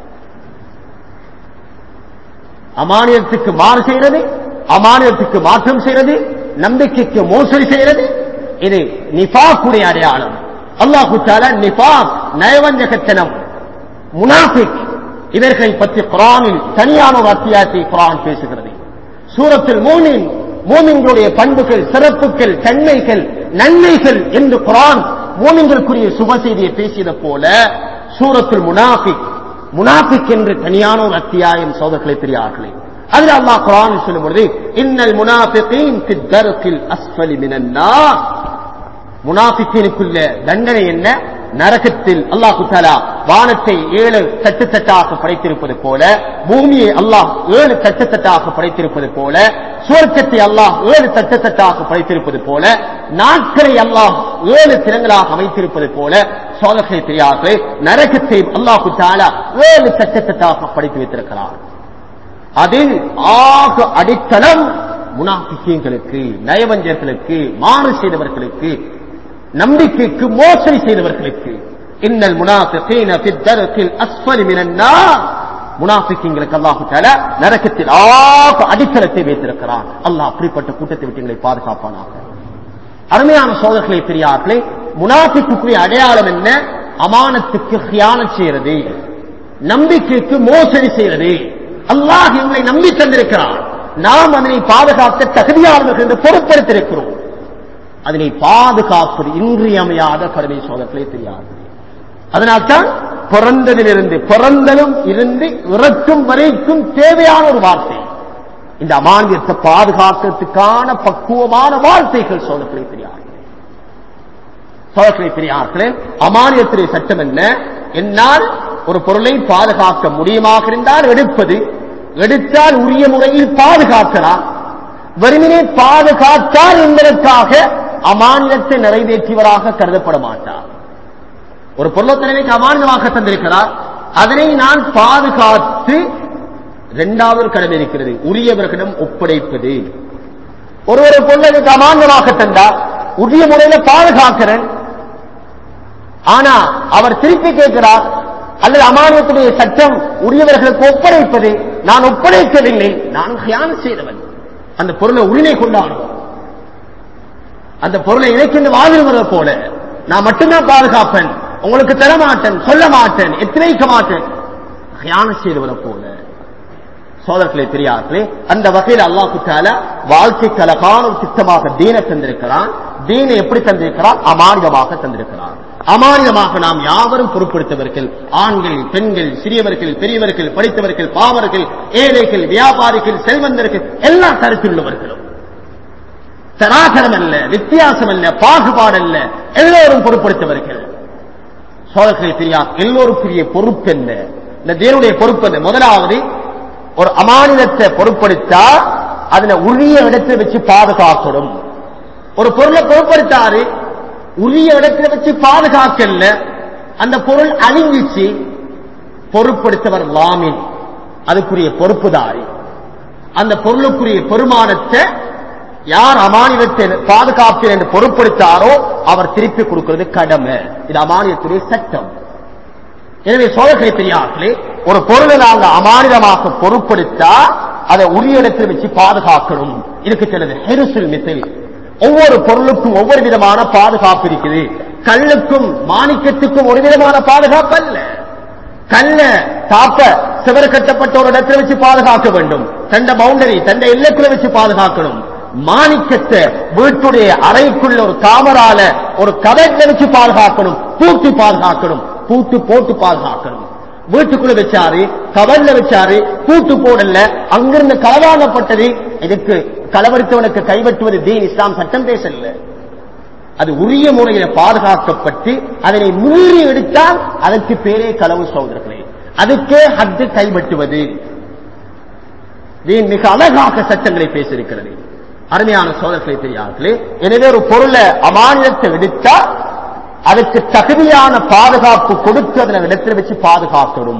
[SPEAKER 1] அமானியத்துக்கு மாறு செய்யறது அமானியத்துக்கு மாற்றம் செய்யறது நம்பிக்கைக்கு மோசடி செய்யறது இது நிபாக்குடைய அடையாளம் அல்லாஹு தாலா நிபாக் நயவஞ்சகத்தனம் முனாஃபிக் இவர்களை பற்றி குரானில் தனியான ஒரு அத்தியாயத்தை குரான் பேசுகிறது சூரத்தில் மூமின் மூமின்களுடைய பண்புகள் சிறப்புகள் தன்மைகள் நன்மைகள் என்று குரான் மூமின்களுக்குரிய சுப செய்தியை பேசியது போல சூரத்தில் முனாஃபிக் முனாஃபிக் என்று தனியான ஒரு அத்தியாயம் சோதர்களை பெரியார்களே அதில் அல்லாஹ் குரான் சொல்லும் பொழுது இன்னல் முனாஃபிகீன் ஃபி தர்கில் அஸ்ஃபலி மினன் நார் முனாஃபிக்கீனுக்குள்ள தண்டனை என்ன நரகத்தில் அல்லாஹு தாலா வானத்தை ஏழு தட்டு தட்டாக படைத்திருப்பது போல பூமியை அல்லாஹ் ஏழு தட்டு தட்டாக படைத்திருப்பது போல சுவர்க்கத்தை அல்லாஹ் ஏழு தட்டு தட்டாக படைத்திருப்பது போல நாட்களை அல்லாஹ் ஏழு திறங்களாக அமைத்திருப்பது போல சோதனை தெரியாது நரகத்தை அல்லாஹு தாலா ஏழு தட்டு தட்டாக படைத்து வைத்திருக்கிறார் அதில் ஆக அடித்தளம் முனாபிக்கியங்களுக்கு நயவஞ்சர்களுக்கு மாறு செய்தவர்களுக்கு நம்பிக்கைக்கு மோசடி செய்தவர்களுக்கு இன்னல் முனாஃபிகீன ஃபி தர்கில் அஸ்ஃபலி மினன் நார் முனாஃபிக்கீங்களுக்கு அல்லாஹு தஆலா நரகத்தில் ஆக அடித்தளத்தை வைத்திருக்கிறான் அல்லாஹ் அப்படிப்பட்ட கூட்டத்தை விட்டு எங்களை பாதுகாப்பானாக அருமையான சோதர்களே பெரியார்களே முனாஃபிக்குரிய அடையாளம் என்ன அமானத்துக்கு கியானம் செய்யறது நம்பிக்கைக்கு மோசடி செய்யறது அல்லாஹ் எங்களை நம்பி தந்திருக்கிறான் நாம் அதனை பாதுகாக்க தகுதியானவர்கள் என்று பொறுப்பெடுத்திருக்கிறோம் அதனை பாதுகாப்பது இன்றியமையாத கடமை சோதர்களே தெரியாது அதனால்தான் பிறந்ததிலிருந்து பிறந்தலும் இருந்து இறக்கும் வரைக்கும் தேவையான ஒரு வார்த்தை இந்த அமானியத்தை பாதுகாக்கிறதுக்கான பக்குவமான வார்த்தைகள் சோதர்களே தெரியாது சோதர்களே பெரியார்களே அமானியத்திலே சட்டம் என்ன என்னால் ஒரு பொருளை பாதுகாக்க முடியுமாக இருந்தால் எடுப்பது எடுத்தால் உரிய முறையில் பாதுகாக்கலாம் வெறுமனே பாதுகாத்தால் என்பதற்காக அமானியத்தை நிறைவேற்றியவராக கருதப்பட மாட்டார் ஒரு பொருளத்தனவைக்கு அமானியமாக தந்திருக்கிறார் அதனை நான் பாதுகாத்து இரண்டாவது கடமை இருக்கிறது உரியவர்களிடம் ஒப்படைப்பது ஒரு ஒரு பொருளுக்கு அமானியமாக தந்தார் உரிய முறையில பாதுகாக்கிறேன் ஆனா அவர் திருப்பி கேட்கிறார் அல்லது அமானியத்துடைய சட்டம் உரியவர்களுக்கு ஒப்படைப்பது நான் ஒப்படைக்கவில்லை நான் தியானம் செய்தவன் அந்த பொருளை உரிமை கொண்டாடுவோம் அந்த பொருளை இணைக்கின்ற வாழ்கிறவரை போல நான் மட்டும்தான் பாதுகாப்பேன் உங்களுக்கு தர மாட்டேன் சொல்ல மாட்டேன் எத்தனைக்க மாட்டேன் தியானம் செய்தவரை போல சோதர்களே பெரியார்களே அந்த வகையில் அல்லாஹு தால வாழ்க்கைக்கு அழகான ஒரு திட்டமாக தீன தந்திருக்கிறான் தீனை எப்படி தந்திருக்கிறான் அமானிதமாக தந்திருக்கிறான் அமானிதமாக நாம் யாவரும் பொறுப்படுத்தவர்கள் ஆண்கள் பெண்கள் சிறியவர்கள் பெரியவர்கள் படித்தவர்கள் பாவர்கள் ஏழைகள் வியாபாரிகள் செல்வந்தர்கள் எல்லா தரத்திலுள்ளவர்களும் தராசரம் அல்ல வித்தியாசம் அல்ல பாகுபாடு அல்ல எல்லோரும் பொறுப்படுத்தவர்கள் சோழர்கள் தெரியா எல்லோருக்குரிய பொறுப்பு என்ன இந்த தேவனுடைய பொறுப்பு என்ன முதலாவது ஒரு அமானிதத்தை பொறுப்படுத்தா அதுல உரிய இடத்தை வச்சு பாதுகாக்கணும் ஒரு பொருளை பொறுப்படுத்தாரு உரிய இடத்துல வச்சு பாதுகாக்கல அந்த பொருள் அழிஞ்சிச்சு பொறுப்படுத்தவர் லாமின் அதுக்குரிய பொறுப்புதாரி அந்த பொருளுக்குரிய பெருமானத்தை யார் அமானியத்தை பாதுகாப்பில் என்று பொறுப்படுத்தாரோ அவர் திருப்பி கொடுக்கிறது கடமை இது அமானியத்துடைய சட்டம் எனவே சோழர்களை பெரியார்களே ஒரு பொருளை நாங்கள் அமானிதமாக பொருட்படுத்தா அதை உரிய இடத்தில் வச்சு பாதுகாக்கணும் இதுக்கு சிலது ஹெருசில் மிசில் ஒவ்வொரு பொருளுக்கும் ஒவ்வொரு விதமான பாதுகாப்பு இருக்குது கல்லுக்கும் மாணிக்கத்துக்கும் ஒரு விதமான பாதுகாப்பு அல்ல கல்ல தாப்ப சிவர் கட்டப்பட்ட ஒரு இடத்துல வச்சு பாதுகாக்க வேண்டும் தண்ட பவுண்டரி தண்ட எல்லைக்குள்ள வச்சு பாதுகாக்கணும் மாணிக்கத்தை வீட்டுடைய அறைக்குள்ள ஒரு காமரால ஒரு கதட்டை வச்சு பாதுகாக்கணும் பூட்டி பாதுகாக்கணும் பூட்டு போட்டு பாதுகாக்கணும் வீட்டுக்குள்ள வச்சாரு கவல்ல வச்சாரு பூட்டு போடல அங்கிருந்து களவாடப்பட்டது இதுக்கு களவெடுத்தவனுக்கு கைவெட்டுவது தீன் இஸ்லாம் சட்டம் பேசல அது உரிய முறையில பாதுகாக்கப்பட்டு அதனை மீறி எடுத்தால் அதற்கு பேரே களவு சகோதரர்களே அதுக்கே ஹத்து கைவெட்டுவது தீன் மிக அழகாக சட்டங்களை பேசியிருக்கிறது அருமையான சோதர்களை பெரியார்களே எனவே ஒரு பொருளை அமானியத்தை எடுத்தா அதுக்கு தகுதியான பாதுகாப்பு கொடுத்து அதனை இடத்தில் வச்சு பாதுகாக்கணும்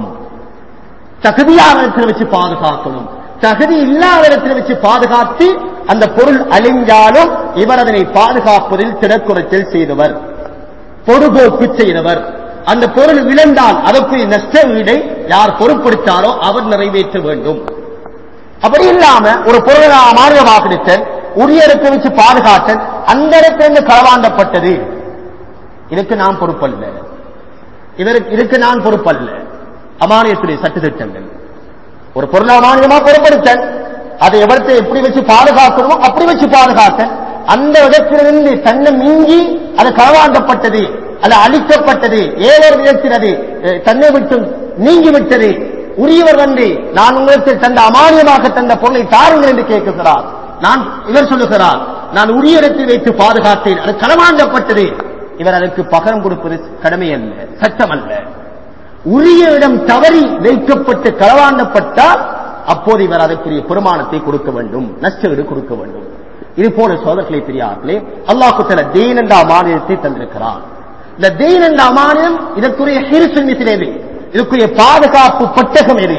[SPEAKER 1] தகுதியான இடத்தில் வச்சு பாதுகாக்கணும் தகுதி இல்லாத இடத்தில் வச்சு பாதுகாத்து அந்த பொருள் அழிஞ்சாலும் இவர் அதனை பாதுகாப்பதில் திடக்குறைச்சல் செய்தவர் பொறுபோக்கு செய்தவர் அந்த பொருள் இழந்தால் அதற்குரிய நஷ்ட வீடை யார் பொருட்படுத்தாரோ அவர் நிறைவேற்ற வேண்டும் அப்படி இல்லாம ஒரு பொருளை மாநிலமாக்கிடுத்தல் உரிய இடத்தை வச்சு பாதுகாத்தல் அந்த இடத்திலிருந்து களவாண்டப்பட்டது இதுக்கு நான் பொறுப்பல்ல இதற்கு இதுக்கு நான் பொறுப்பல்ல அமானியத்துடைய சட்டத்திட்டங்கள் ஒரு பொருள் அமானியமா பொறுப்படுத்தல் அதை எவரத்தை எப்படி வச்சு பாதுகாக்கணுமோ அப்படி வச்சு பாதுகாக்க அந்த இடத்திலிருந்து தன்னை மிஞ்சி அது களவாண்டப்பட்டது அது அழிக்கப்பட்டது ஏதோ ஒரு விதத்தில் அது அஹ், தன்னை விட்டு நீங்கி விட்டது உரியவர் வந்து நான் உங்களுக்கு தந்த அமானியமாக தந்த பொருளை தாருங்கள் என்று கேட்கிறார் நான் இவர் சொல்லுகிறார் நான் உரிய இடத்தில் வைத்து பாதுகாத்தேன் அது களவாண்டப்பட்டது இவர் அதற்கு பகரம் கொடுப்பது கடமை அல்ல சட்டம் அல்ல உரிய இடம் தவறி வைக்கப்பட்டு களவாண்டப்பட்டால் அப்போது இவர் அதற்குரிய பெருமானத்தை கொடுக்க வேண்டும் நஷ்டவீடு கொடுக்க வேண்டும் இது போல சோதர்களை பெரியார்களே அல்லாஹு தல தீன் என்ற அமானியத்தை தந்திருக்கிறார் இந்த தீன் என்ற அமானியம் இதற்குரிய ஹிருசுமிசில் எது இதுக்குரிய பாதுகாப்பு பட்டகம் எது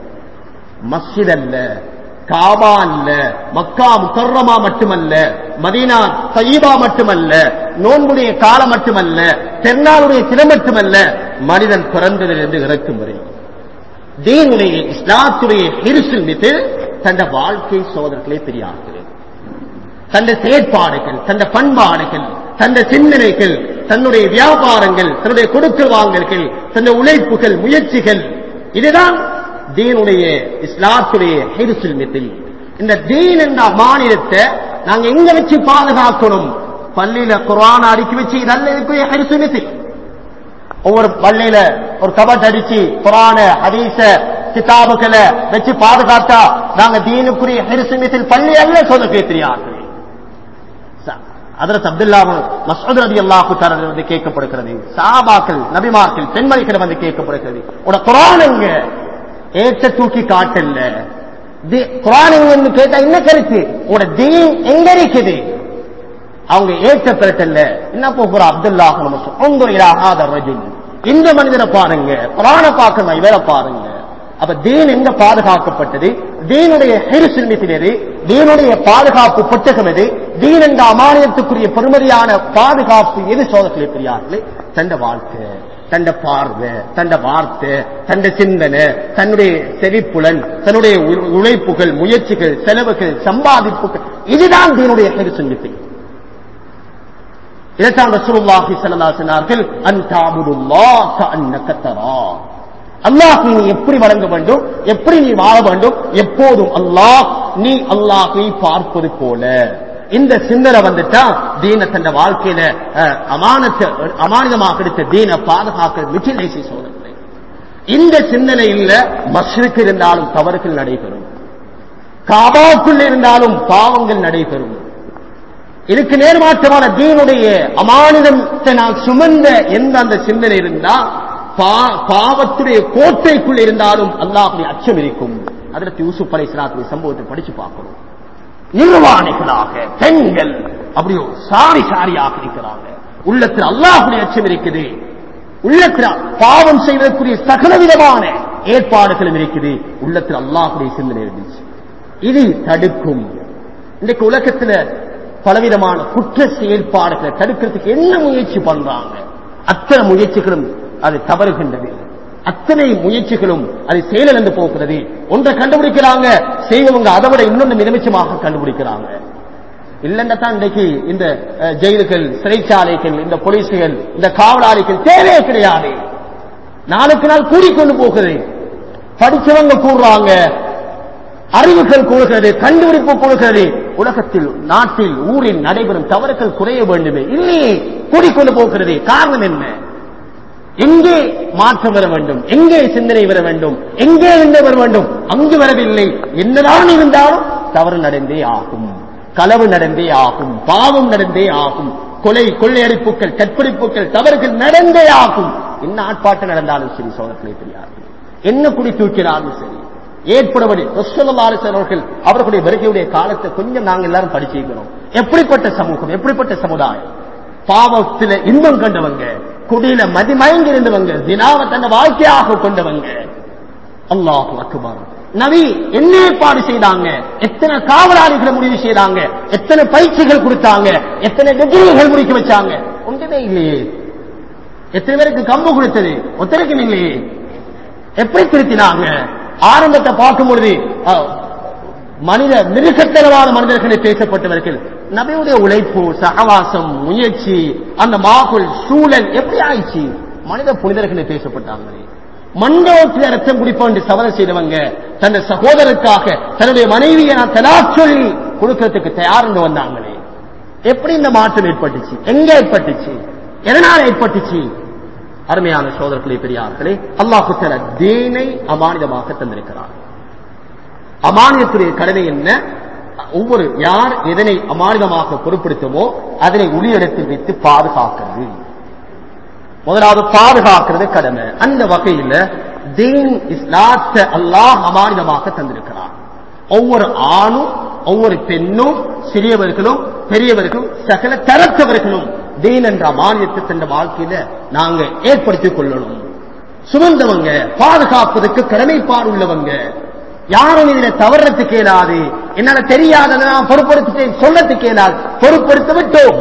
[SPEAKER 1] மஸ்ஜித் அல்ல காபா அல்ல மக்கா முக்கர்ரமா மட்டுமல்ல மதீனா சயீபா மட்டுமல்ல நோன்புடைய காலம் மட்டுமல்ல தென்னாளுடைய சில மட்டுமல்ல மனிதன் பிறந்ததிலிருந்து இறக்கும் வரை தீனுடைய இஸ்லாத்துடைய ஹிருசில் மீது தந்த வாழ்க்கை சோதர்களை பெரியார்கள் தந்த செயற்பாடுகள் தந்த பண்பாடுகள் தந்த சிந்தனைகள் தன்னுடைய வியாபாரங்கள் தன்னுடைய கொடுக்கல் வாங்கல்கள் தன்னுடைய உழைப்புகள் முயற்சிகள் இதுதான் தீனுடைய இஸ்லாத்துடைய ஹிருசில் மித்தில் இந்த தீன் என்ற மாநிலத்தை நாங்க எங்க வச்சு பாதுகாக்கணும் பள்ளியில குரான அடுக்கி வச்சு இதல்ல இதுக்குரிய ஹிருசு மித்தில் ஒவ்வொரு பள்ளியில ஒரு கபட் அடிச்சு குரான ஹதீச கிதாபுகளை வச்சு பாதுகாத்தா நாங்க தீனுக்குரிய ஹிருசு மித்தில் பள்ளி அல்ல சொல்ல கேட்கிறார்கள் அதற்கு அப்துல்லா மசூத் ரதி அல்லாஹு வந்து கேட்கப்படுகிறது சாபாக்கள் நபிமார்கள் பெண்மணிகள் வந்து கேட்கப்படுகிறது உட குரான் எங்க ஏற்ற தூக்கி காட்டல தி- குரான் எங்கன்னு கேட்டா என்ன கருத்து உட தீன் எங்க இருக்குது அவங்க ஏற்ற பெறட்டல்ல என்ன போகிற அப்துல்லா ரஜுல் இந்த மனிதனை பாருங்க குரான பார்க்கணும் இவரை பாருங்க அப்ப தீன் எங்க பாதுகாக்கப்பட்டது தீனுடைய ஹெருசில்மிசினது தீனுடைய பாதுகாப்பு புத்தகம் எது தீன் என்ற அமானியத்துக்குரிய பெருமதியான பாதுகாப்பு எது சோதத்தில் பெரியார்களே தண்ட வாழ்க்கை தண்ட பார்வை தண்ட வார்த்தை தண்ட சிந்தனை தன்னுடைய செவிப்புலன் தன்னுடைய உ- உழைப்புகள் முயற்சிகள் செலவுகள் சம்பாதிப்புகள் இதுதான் தீனுடைய ஹெருசில்மிசி இதைத்தான் ரசூலுல்லாஹி ஸல்லல்லாஹு அலைஹி சொன்னார்கள் அன் தஅபுதுல்லாஹ கஅன்னக தரா அல்லாஹ் நீ எப்படி வழங்க வேண்டும் எப்படி நீ வாழ வேண்டும் எப்போதும் அல்லாஹ் நீ அல்லாஹை பார்ப்பது போல இந்த சிந்தனை வந்துட்டா தீன தந்த வாழ்க்கையில அஹ், அமானத்தை அமானிதமாக எடுத்த தீன பாதுகாக்க மிச்சிலேசி சோதனை இந்த சிந்தனை இல்ல மஸ்ருக்கு இருந்தாலும் தவறுகள் நடைபெறும் காபாவுக்குள் இருந்தாலும் பாவங்கள் நடைபெறும் இதுக்கு நேர்மாற்றமான தீனுடைய அமானிதத்தை நான் சுமந்த எந்த அந்த சிந்தனை இருந்தா பா- பாவத்துடைய கோட்டைக்குள் இருந்தாலும் அல்லாஹுடைய அச்சம் இருக்கும் அதற்கு யூசுப் அலை சம்பவத்தை படிச்சு பார்க்கணும் நிர்வாணிகளாக பெண்கள் அப்படியோ சாரி சாரியாக இருக்கிறாங்க உள்ளத்தில் அல்லாஹுடைய அச்சம் இருக்குது உள்ளத்தில் பாவம் செய்வதற்குரிய சகலவிதமான ஏற்பாடுகளும் இருக்குது உள்ளத்தில் அல்லாஹுடைய சிந்தனை இருந்துச்சு இது தடுக்கும் இன்றைக்கு உலகத்துல பலவிதமான குற்ற செயல்பாடுகளை தடுக்கிறதுக்கு என்ன முயற்சி பண்றாங்க அத்தனை முயற்சிகளும் அது தவறுகின்றது அத்தனை முயற்சிகளும் அது செயலிழந்து போகிறது ஒன்றை கண்டுபிடிக்கிறாங்க செய்வவங்க அதை விட இன்னொன்று நிமிஷமாக கண்டுபிடிக்கிறாங்க இல்லைன்னா தான் இன்றைக்கு இந்த அஹ், ஜெயில்கள் சிறைச்சாலைகள் இந்த போலீசுகள் இந்த காவலாளிகள் தேவையே கிடையாது நாளுக்கு நாள் கூடிக்கொண்டு போகுது படிச்சவங்க கூடுறாங்க அறிவுகள் கூறுகிறது கண்டுபிடிப்பு கூறுகிறது உலகத்தில் நாட்டில் ஊரில் நடைபெறும் தவறுகள் குறைய வேண்டுமே இல்லையே கூடிக்கொண்டு போகிறது காரணம் என்ன எங்கே மாற்றம் வர வேண்டும் எங்கே சிந்தனை வர வேண்டும் எங்கே என்ன வர வேண்டும் அங்கு வரவில்லை என்னதான் இருந்தாலும் தவறு நடந்தே ஆகும் களவு நடந்தே ஆகும் பாவம் நடந்தே ஆகும் கொலை கொள்ளையடிப்புகள் கற்பழிப்புகள் தவறுகள் நடந்தே ஆகும் என்ன ஆட்பாட்டம் நடந்தாலும் சரி சோதனை தெரியாது என்ன குடி தூக்கினாலும் சரி ஏற்படுபடி அவர்கள் அவர்களுடைய வருகையுடைய காலத்தை கொஞ்சம் நாங்க எல்லாரும் படிச்சிருக்கிறோம் எப்படிப்பட்ட சமூகம் எப்படிப்பட்ட சமுதாயம் பாவத்தில இன்பம் கண்டவங்க குடியில மதிமயங்கி இருந்தவங்க தினாவை தன்னை வாழ்க்கையாக கொண்டவங்க அல்லாஹு அக்பர் நபி என்ன ஏற்பாடு செய்தாங்க எத்தனை காவலாளிகளை முடிவு செய்தாங்க எத்தனை பயிற்சிகள் கொடுத்தாங்க எத்தனை டிகிரிகள் முடிக்க வச்சாங்க ஒன்றுமே இல்லையே எத்தனை பேருக்கு கம்பு கொடுத்தது ஒத்தனைக்கும் இல்லையே எப்படி திருத்தினாங்க ஆரம்பத்தை பார்க்கும் பொழுது அஹ், மனித மிருகத்தனமான மனிதர்களை பேசப்பட்டவர்கள் நபியுடைய உழைப்பு சகவாசம் முயற்சி அந்த மாகுல் சூழல் எப்படி ஆயிடுச்சு மனித புனிதர்களை பேசப்பட்டாங்களே மண்டோட்டில் ரத்தம் குடிப்போம் என்று சவரம் செய்தவங்க தன் சகோதரருக்காக தன்னுடைய மனைவியை நான் தலா சொல்லி கொடுக்கறதுக்கு தயார்ந்து வந்தாங்களே எப்படி இந்த மாற்றம் ஏற்பட்டுச்சு எங்க ஏற்பட்டுச்சு எதனால் ஏற்பட்டுச்சு அருமையான சோதரர்களே பெரியார்களே அல்லாஹு தஆலா தீனை அமானிதமாக தந்திருக்கிறார் அமானியத்துடைய கடமை என்ன ஒவ்வொரு யார் எதனை அமானிதமாக பொறுப்படுத்துமோ அதனை உளியிடத்தில் வைத்து பாதுகாக்கிறது முதலாவது பாதுகாக்கிறது கடமை அந்த வகையில தீன் இஸ்லாத்தை அல்லாஹ் அமானிதமாக தந்திருக்கிறார் ஒவ்வொரு ஆணும் ஒவ்வொரு பெண்ணும் சிறியவர்களும் பெரியவர்களும் சகல தரத்தவர்களும் தீன் என்ற அமானியத்தை தந்த வாழ்க்கையில நாங்க ஏற்படுத்திக் கொள்ளணும் சுமந்தவங்க பாதுகாப்பதற்கு கடமைப்பாடு உள்ளவங்க யாரும் இதுல தவறத்துக்கு இயலாது என்னால தெரியாததை நான் பொறுப்படுத்திட்டேன் சொல்லத்துக்கு இயலாது பொறுப்படுத்த விட்டோம்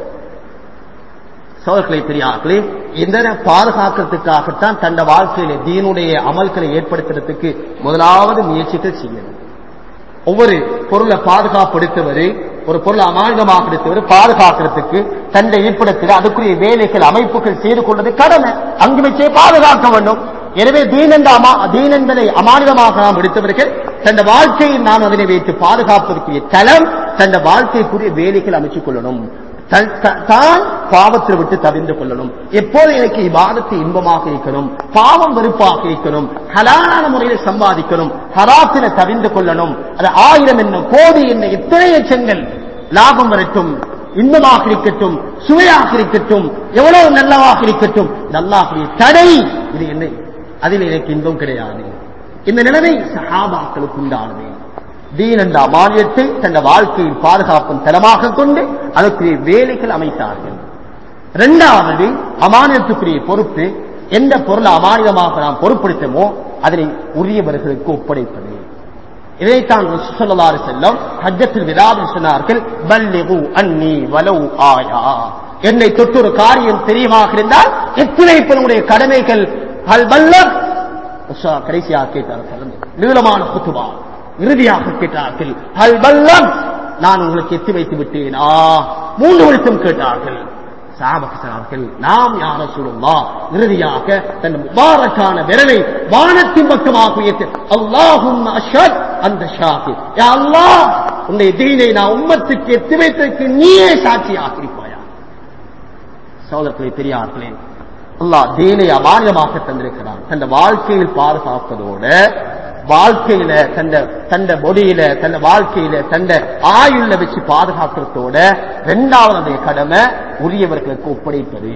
[SPEAKER 1] சோதர்களை பெரியார்களே இதனை பாதுகாக்கிறதுக்காகத்தான் தந்த வாழ்க்கையில தீனுடைய அமல்களை ஏற்படுத்துறதுக்கு முதலாவது முயற்சிகள் செய்யணும் ஒவ்வொரு பொருளை பாதுகாப்படுத்தவர் ஒரு பொருளை அமானிதமாக எடுத்தவர் பாதுகாக்கிறதுக்கு தன்னை ஏற்படுத்த அதுக்குரிய வேலைகள் அமைப்புகள் செய்து கொள்வது கடமை அங்கு வச்சே பாதுகாக்க வேண்டும் எனவே தீனந்த அமா தீன் என்பதை அமானிதமாக நாம் எடுத்தவர்கள் தந்த வாழ்க்கையில் நாம் அதனை வைத்து பாதுகாப்பதற்குரிய தளம் தந்த வாழ்க்கைக்குரிய வேலைகள் அமைச்சுக் கொள்ளணும் தன் த- தான் பாவத்தை விட்டு தவிர்ந்து கொள்ளணும் எப்போது எனக்கு இவ்வாதத்தை இன்பமாக இருக்கணும் பாவம் வெறுப்பாக இருக்கணும் ஹலாலான முறையில் சம்பாதிக்கணும் ஹராத்தில தவிர்ந்து கொள்ளணும் அது ஆயிரம் என்ன கோடி என்ன எத்தனை லட்சங்கள் லாபம் வரட்டும் இன்பமாக இருக்கட்டும் சுவையாக இருக்கட்டும் எவ்வளவு நல்லவாக இருக்கட்டும் நல்லாக தடை இது என்ன அதில் எனக்கு இன்பம் கிடையாது இந்த நிலைமை சஹாபாக்களுக்கு உண்டானது தீன் என்ற அமானியத்தை தன் வாழ்க்கையில் பாதுகாப்பும் தலமாக கொண்டு அதற்குரிய வேலைகள் அமைத்தார்கள் இரண்டாவது அமானியத்துக்குரிய பொறுப்பு எந்த பொருள் அமானியமாக நாம் பொறுப்படுத்தமோ அதனை உரியவர்களுக்கு ஒப்படைப்பது இதைத்தான் சொல்லலாறு செல்லம் ஹஜ்ஜத்தில் விதாவில் சொன்னார்கள் பல்லிகு அன்னி வலவு ஆயா என்னை தொட்டு ஒரு காரியம் தெரியுமாக இருந்தால் எத்தனை பேருடைய கடமைகள் அல் பல்லம் கடைசியாக கேட்டார்கள் நீளமான குத்துவா இறுதியாக கேட்டார்கள் அல் பல்லம் நான் உங்களுக்கு எத்தி வைத்து விட்டேன் ஆ மூன்று வருஷம் கேட்டார்கள் சாபகர்கள் நாம் யார சொல்லுவா இறுதியாக தன் முபாரக்கான விரலை வானத்தின் பக்கமாக உயர்த்தி அல்லாஹும் அஷத் அந்த ஷாஹி யா அல்லாஹ் உன்னுடைய தீனை நான் உம்மத்துக்கு எத்தி வைத்ததற்கு நீயே சாட்சியாக இருப்பாயா சோதரர்களே பெரியார்களே அல்லாஹ் தீனை அமானியமாக தந்திருக்கிறான் தன் வாழ்க்கையில் பாதுகாப்பதோட வாழ்க்கையில தந்த தந்த பொடியில தந்த வாழ்க்கையில தந்த ஆயுள்ல வச்சு பாதுகாக்கிறதோட இரண்டாவது கடமை உரியவர்களுக்கு ஒப்படைப்பது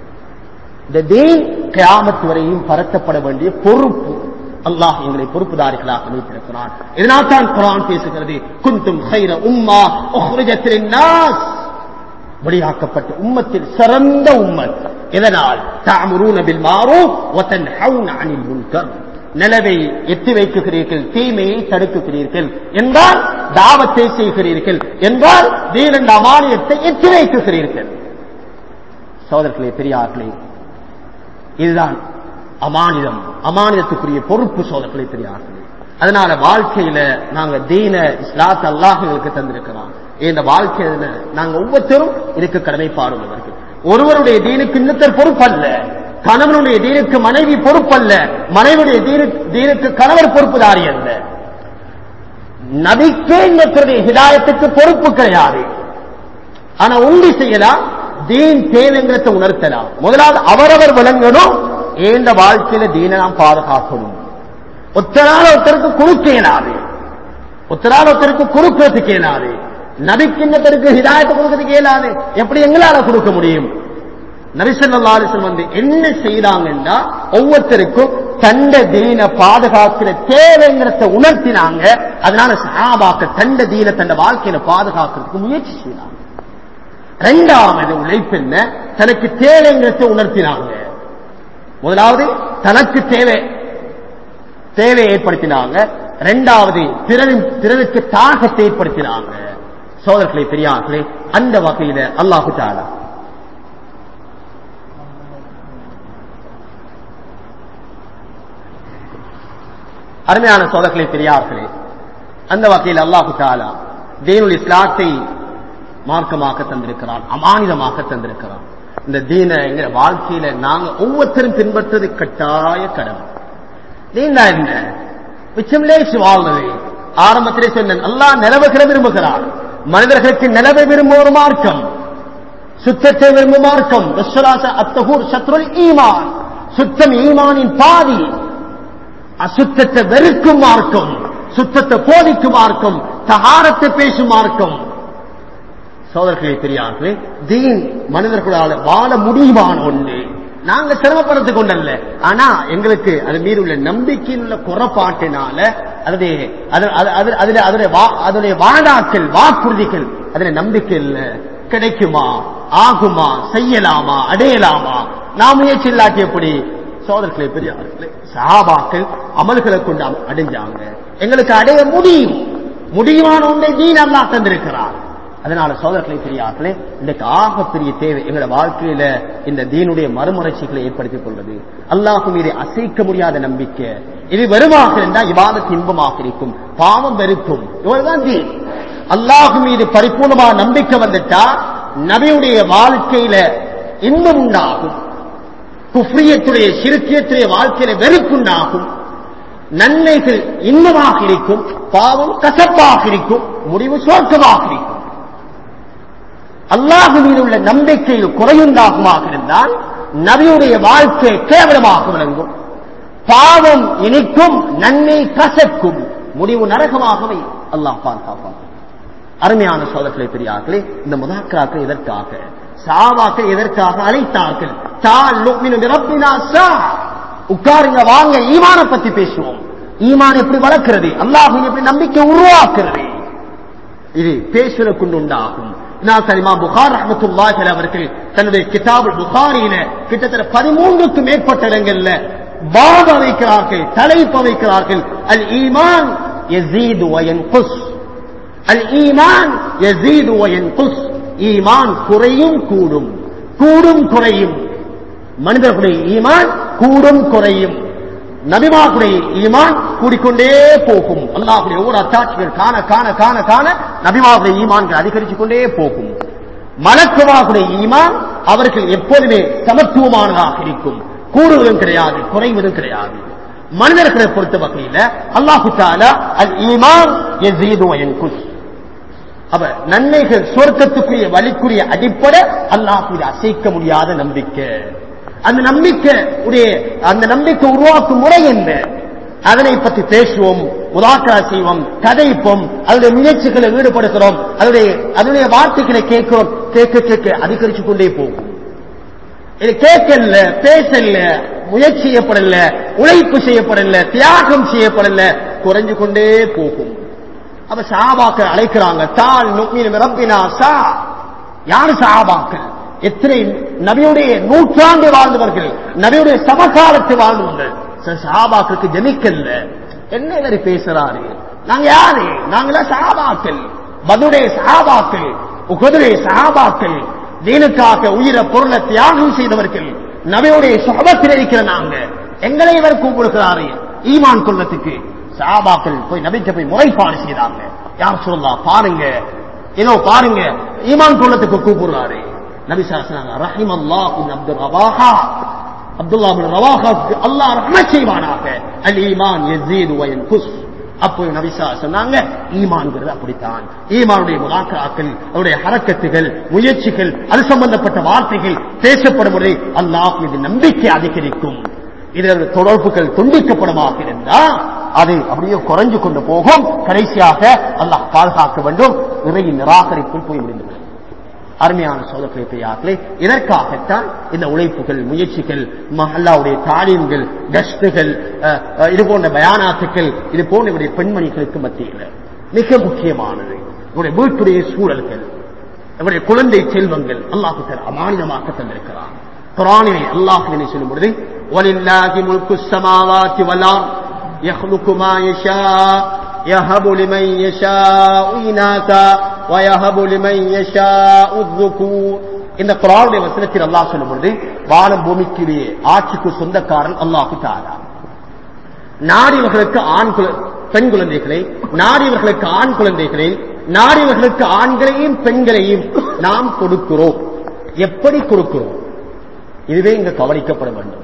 [SPEAKER 1] இந்த தீன் கியாமத்து வரையும் பரத்தப்பட வேண்டிய பொறுப்பு அல்லாஹ் எங்களை பொறுப்புதாரிகளாக வைத்திருக்கிறான் இதனால் தான் குரான் பேசுகிறது குந்தும் ஹைர உம்மா உஹ்ரிஜத் நாஸ் வெளியாக்கப்பட்ட உம்மத்தில் சிறந்த உம்மத் இதனால் தஅமுரூன பில் மாரூஃப் வ தன்ஹவுன அனில் முன்கர் நிலவை எத்தி வைக்குகிறீர்கள் தீமையை தடுக்குகிறீர்கள் என்றால் தாவத்தை செய்கிறீர்கள் என்றால் தீனண்ட அமானியத்தை எத்தி வைக்குகிறீர்கள் சோதர்களே பெரியார்களே இதுதான் அமானிதம் அமானிதத்துக்குரிய பொறுப்பு சோதர்களே பெரியார்களே அதனால வாழ்க்கையில நாங்க தீன இஸ்லாத் அல்லாஹர்களுக்கு தந்திருக்கிறோம் இந்த வாழ்க்கையில நாங்க ஒவ்வொருத்தரும் இதுக்கு கடமைப்பாடுள்ளவர்கள் ஒருவருடைய தீனுக்கு இன்னத்தர் பொறுப்பல்ல கணவனுடைய தீனுக்கு மனைவி பொறுப்பல்ல மனைவியுடைய தீனுக்கு கணவர் பொறுப்புதாரி அல்ல நபிக்கே இன்னத்தருடைய ஹிதாயத்துக்கு பொறுப்பு கிடையாது ஆனா உண்டி செய்யலாம் தீன் தேவைங்கிறத உணர்த்தலாம் முதலாவது அவரவர் விளங்கணும் ஏந்த வாழ்க்கையில தீனை நாம் பாதுகாக்கணும் ஒத்தரால் ஒருத்தருக்கு குறுக்க இயலாது ஒத்தரால் ஒருத்தருக்கு குறுக்கிறதுக்கு இயலாது நபிக்கிண்ணத்தருக்கு ஹிதாயத்தை கொடுக்கறதுக்கு இயலாது எப்படி எங்களால கொடுக்க முடியும் நபிசல்லாலிசன் வந்து என்ன செய்யறாங்கன்னா ஒவ்வொருத்தருக்கும் தண்ட தீன பாதுகாக்கிற தேவைங்கிறத உணர்த்தினாங்க அதனால சஹாபாக்க தண்ட தீன தண்ட வாழ்க்கையில பாதுகாக்கிறதுக்கு முயற்சி செய்யறாங்க இரண்டாவது உழைப்பு என்ன தனக்கு தேவைங்கிறத உணர்த்தினாங்க முதலாவது தனக்கு தேவை தேவை ஏற்படுத்தினாங்க இரண்டாவது பிறரின் பிறருக்கு தாகத்தை ஏற்படுத்தினாங்க சோதர்களை பெரியார்களே அந்த வகையில அல்லாஹு தாலா அருமையான சோதர்களை பெரியார்களே அந்த வகையில் அல்லாஹு தாலா தீனுல் இஸ்லாத்தை மார்க்கமாக தந்திருக்கிறான் அமானிதமாக தந்திருக்கிறான் இந்த தீன எங்கிற வாழ்க்கையில நாங்க ஒவ்வொருத்தரும் பின்பற்றுவது கட்டாய கடமை நீங்க என்ன மிச்சம் லேசு வாழ்வது ஆரம்பத்திலே சொன்னேன் அல்லா நிலவுகிற விரும்புகிறார் மனிதர்களுக்கு நிலவை விரும்பும் ஒரு மார்க்கம் சுத்தத்தை விரும்பும் மார்க்கம் அத்தகூர் சத்ருல் ஈமான் சுத்தம் ஈமானின் பாதி அசுத்தத்தை வெறுக்கும் மார்க்கம் சுத்தத்தை போதிக்கும் மார்க்கம் தகாரத்தை பேசும் மார்க்கம் சோதர்களே பெரியார்களே தீன் மனிதர்களால் வாழ முடியுமான ஒன்று நாங்க சிரமப்படுறது கொண்டல்ல ஆனா எங்களுக்கு அது மீது உள்ள நம்பிக்கையில் உள்ள குறப்பாட்டினால அதனுடைய அதுல அதனுடைய அதனுடைய வாடாக்கள் வாக்குறுதிகள் அதுல நம்பிக்கை இல்ல கிடைக்குமா ஆகுமா செய்யலாமா அடையலாமா நாம் முயற்சி இல்லாட்டி எப்படி சோதர்களே பெரியார்களே சஹாபாக்கள் அமல்களை கொண்டு அடைஞ்சாங்க எங்களுக்கு அடைய முடியும் முடியுமான ஒன்றை தீன் அல்லா தந்திருக்கிறார் அதனால சோதரர்களை பெரியார்களே இன்றைக்கு ஆகப்பெரிய தேவை எங்களோட வாழ்க்கையில இந்த தீனுடைய மறுமலர்ச்சிகளை ஏற்படுத்திக் கொள்வது அல்லாஹு மீது அசைக்க முடியாத நம்பிக்கை இது வெறுமாக இருந்தால் இவாதத்து இன்பமாக இருக்கும் பாவம் வெறுக்கும் இவர்தான் தீன் அல்லாஹு மீது பரிபூர்ணமான நம்பிக்கை வந்துட்டா நபியுடைய வாழ்க்கையில இன்பம் உண்டாகும் குஃப்ரியத்துடைய சிறுக்கியத்துடைய வாழ்க்கையில வெறுப்புண்டாகும் நன்மைகள் இன்பமாக இருக்கும் பாவம் கசப்பாக இருக்கும் முடிவு சோர்க்கமாக இருக்கும் அல்லாஹு மீது உள்ள நம்பிக்கையில் குறையுண்டாகுமாக இருந்தால் நபியுடைய வாழ்க்கை கேவலமாக விளங்கும் பாவம் இனிக்கும் நன்மை கசக்கும் முடிவு நரகமாகவே அல்லாஹ் பாதுகாப்பான் அருமையான சோதர்களை பெரியார்களே இந்த முதாக்கராக்கள் எதற்காக சாவாக்கள் எதற்காக அழைத்தார்கள் தால் ரப்பினா சா உட்காருங்க வாங்க ஈமான பத்தி பேசுவோம் ஈமான் எப்படி வளர்க்கிறது அல்லாஹ் எப்படி நம்பிக்கை உருவாக்குறது இது பேசுவதை கொண்டு உண்டாகும் புகார் ரஹமத்துல்லாஹி அவர்கள் தன்னுடைய கிதாபு புகாரியில கிட்டத்தட்ட பதிமூன்றுக்கு மேற்பட்ட இடங்கள்ல பாத வைக்கிறார்கள் தலைப்பு வைக்கிறார்கள் அல் ஈமான் யசீது வயன்குஸ் அல் ஈமான் யசீது வயன்குஸ் ஈமான் குறையும் கூடும் கூடும் குறையும் மனிதர்களுடைய ஈமான் கூடும் குறையும் நபிமாக்குடைய ஈமான் கூடிக்கொண்டே போகும் அல்லாஹுடைய ஒவ்வொரு அத்தாட்சிகள் காண காண காண காண நபிமாவுடைய ஈமான்கள் அதிகரித்துக் கொண்டே போகும் மலக்குமாவுடைய ஈமான் அவர்கள் எப்போதுமே சமத்துவமானதாக இருக்கும் கூடுவதும் கிடையாது குறைவதும் கிடையாது மனிதர்களை பொறுத்த வகையில் அல்லாஹு தாலா அல் ஈமான் குஸ் அவ நன்மைகள் சொர்க்கத்துக்குரிய வழிக்குரிய அடிப்படை அல்லாஹு அசைக்க முடியாத நம்பிக்கை அந்த நம்பிக்கை உடைய அந்த நம்பிக்கை உருவாக்கும் முறை என்ன அதனை பற்றி பேசுவோம் முதாக்கரா செய்வோம் கதைப்போம் அதனுடைய முயற்சிகளை ஈடுபடுத்துறோம் அதனுடைய அதனுடைய வார்த்தைகளை கேட்கிறோம் கேட்க கேட்க அதிகரிச்சு கொண்டே போகும் இது கேட்கல பேசல முயற்சி செய்யப்படல உழைப்பு செய்யப்படல தியாகம் செய்யப்படல குறைஞ்சு கொண்டே போகும் அப்ப சாபாக்க அழைக்கிறாங்க தால் நுக்மீன் ரப்பினா சா யாரு சாபாக்கள் எத்தனை நபியுடைய நூற்றாண்டு வாழ்ந்தவர்கள் நபியுடைய சமகாலத்தை வாழ்ந்தவர்கள் சில சஹாபாக்களுக்கு ஜனிக்கல்ல என்ன இவர் பேசுறாரு நாங்க யாரு நாங்களா சஹாபாக்கள் பதுடைய சஹாபாக்கள் உகதுடைய சஹாபாக்கள் தீனுக்காக உயிர பொருளை தியாகம் செய்தவர்கள் நபியுடைய சுகத்தில் இருக்கிற நாங்க எங்களை இவர் கூப்பிடுகிறாரு ஈமான் கொள்ளத்துக்கு சஹாபாக்கள் போய் நபிக்க போய் முறைப்பாடு செய்தாங்க யார் சொல்லலாம் பாருங்க ஏதோ பாருங்க ஈமான் கொள்ளத்துக்கு கூப்பிடுறாரு நபி சாசனாங்க ரஹிம் அல்லாஹ் அப்துல் ரவாஹா அப்துல்லா ரவாஹாவுக்கு அல்லாஹ் ரஹ்மத் செய்வானாக அல் ஈமான் யஸீது வ யன்குஸ் அப்போ நபிசா சொன்னாங்க ஈமான்கிறது அப்படித்தான் ஈமானுடைய முலாக்கராக்கள் அவருடைய ஹரக்கத்துகள் முயற்சிகள் அது சம்பந்தப்பட்ட வார்த்தைகள் பேசப்படும் பொழுது அல்லாஹ் மீது நம்பிக்கை அதிகரிக்கும் இதனுடைய தொடர்புகள் துண்டிக்கப்படுமாக இருந்தா அது அப்படியே குறைஞ்சு கொண்டு போகும் கடைசியாக அல்லாஹ் பாதுகாக்க வேண்டும் இறை நிராகரிப்பில் போய் முடிந்துவிடும் அருமையான சோதனை பெரியார்களே இதற்காகத்தான் இந்த உழைப்புகள் முயற்சிகள் மஹல்லாவுடைய தாலியங்கள் கஷ்டுகள் அஹ், அஹ், இது போன்ற பயானாத்துக்கள் இது போன்ற இவருடைய பெண்மணிகளுக்கு மத்தியில் மிக முக்கியமானது இவருடைய வீட்டுடைய சூழல்கள் இவருடைய குழந்தை செல்வங்கள் அல்லாஹு அமானிதமாக்க தந்திருக்கிறார் குரானிலே அல்லாஹ் என்ன சொல்லும் பொழுது وَلِلَّهِ مُلْكُ السَّمَاوَاتِ وَالْأَرْضِ يَخْلُقُ مَا يَشَاءُ يَهَبُ لِمَن يَشَاءُ إِنَاثًا وَيَهَبُ لِمَن يَشَاءُ الذُّكُورَ இந்த குரானுடைய வசனத்தில் அல்லாஹ் சொல்லும் பொழுது வானம் பூமிக்குரிய ஆட்சிக்கு சொந்தக்காரன் அல்லாஹு தாரா நாடியவர்களுக்கு ஆண் குல- பெண் குழந்தைகளை நாடியவர்களுக்கு ஆண் குழந்தைகளை நாடியவர்களுக்கு ஆண்களையும் பெண்களையும் நாம் கொடுக்கிறோம் எப்படி கொடுக்கிறோம் இதுவே இங்க கவனிக்கப்பட வேண்டும்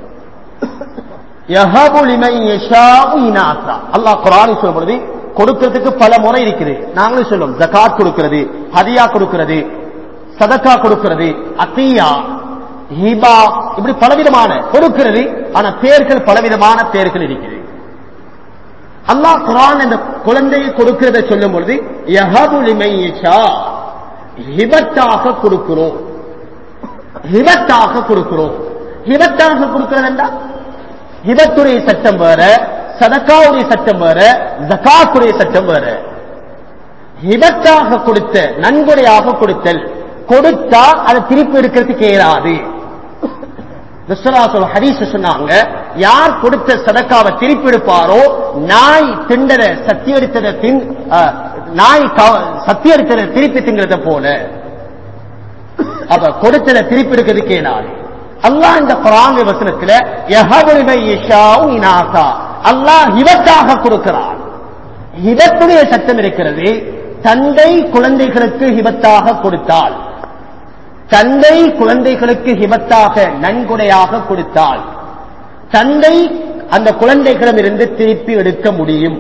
[SPEAKER 1] யஹபு லிமன் யஷாஉ இனாஸா. அல்லாஹ் குர்ஆனில் சொல்லும் பொழுது கொடுக்கிறதுக்கு பல முறை இருக்குது நாங்களும் சொல்லும் ஜகாத் கொடுக்கிறது ஹதியா கொடுக்கிறது சதக்கா கொடுக்கிறது அத்தியா ஹிபா இப்படி பலவிதமான கொடுக்கிறது ஆனா பேர்கள் பலவிதமான பேர்கள் இருக்குது அல்லாஹ் குரான் இந்த குழந்தையை கொடுக்கிறத சொல்லும் பொழுது யஹபு லிமன் யஷா ஹிபத்தாக கொடுக்கிறோம் ஹிபத்தாக கொடுக்கிறோம் ஹிபத்தாக கொடுக்கிறது என்றால் ஹிபத்துடைய சட்டம் வேற சதக்காவுடைய சட்டம் வேற ஜகாத்துடைய சட்டம் வேற ஹிபத்தாக கொடுத்த நன்கொடையாக கொடுத்தல் கொடுத்தா அதை திருப்பி எடுக்கிறதுக்கு இயலாது விஸ்வநாசம் ஹதீஸ் சொன்னாங்க யார் கொடுத்த சதக்காவை திருப்பி எடுப்பாரோ நாய் திண்டத சத்தி எடுத்ததை தின் அஹ், நாய் கவ- சத்தி எடுத்ததை திருப்பி திங்கிறத போல அப்ப கொடுத்ததை திருப்பி எடுக்கிறதுக்கு இயலாது அல்லாஹ் இந்த குரான் வசனத்துல யஹபுரிமை இஷாவு இனாசா அல்லாஹ் ஹிபத்தாக கொடுக்கிறான் ஹிபத்துடைய சட்டம் இருக்கிறது தந்தை குழந்தைகளுக்கு ஹிபத்தாக கொடுத்தால் தந்தை குழந்தைகளுக்கு ஹிபத்தாக நன்கொடையாக கொடுத்தால் தந்தை அந்த குழந்தைகளிடமிருந்து திருப்பி எடுக்க முடியும்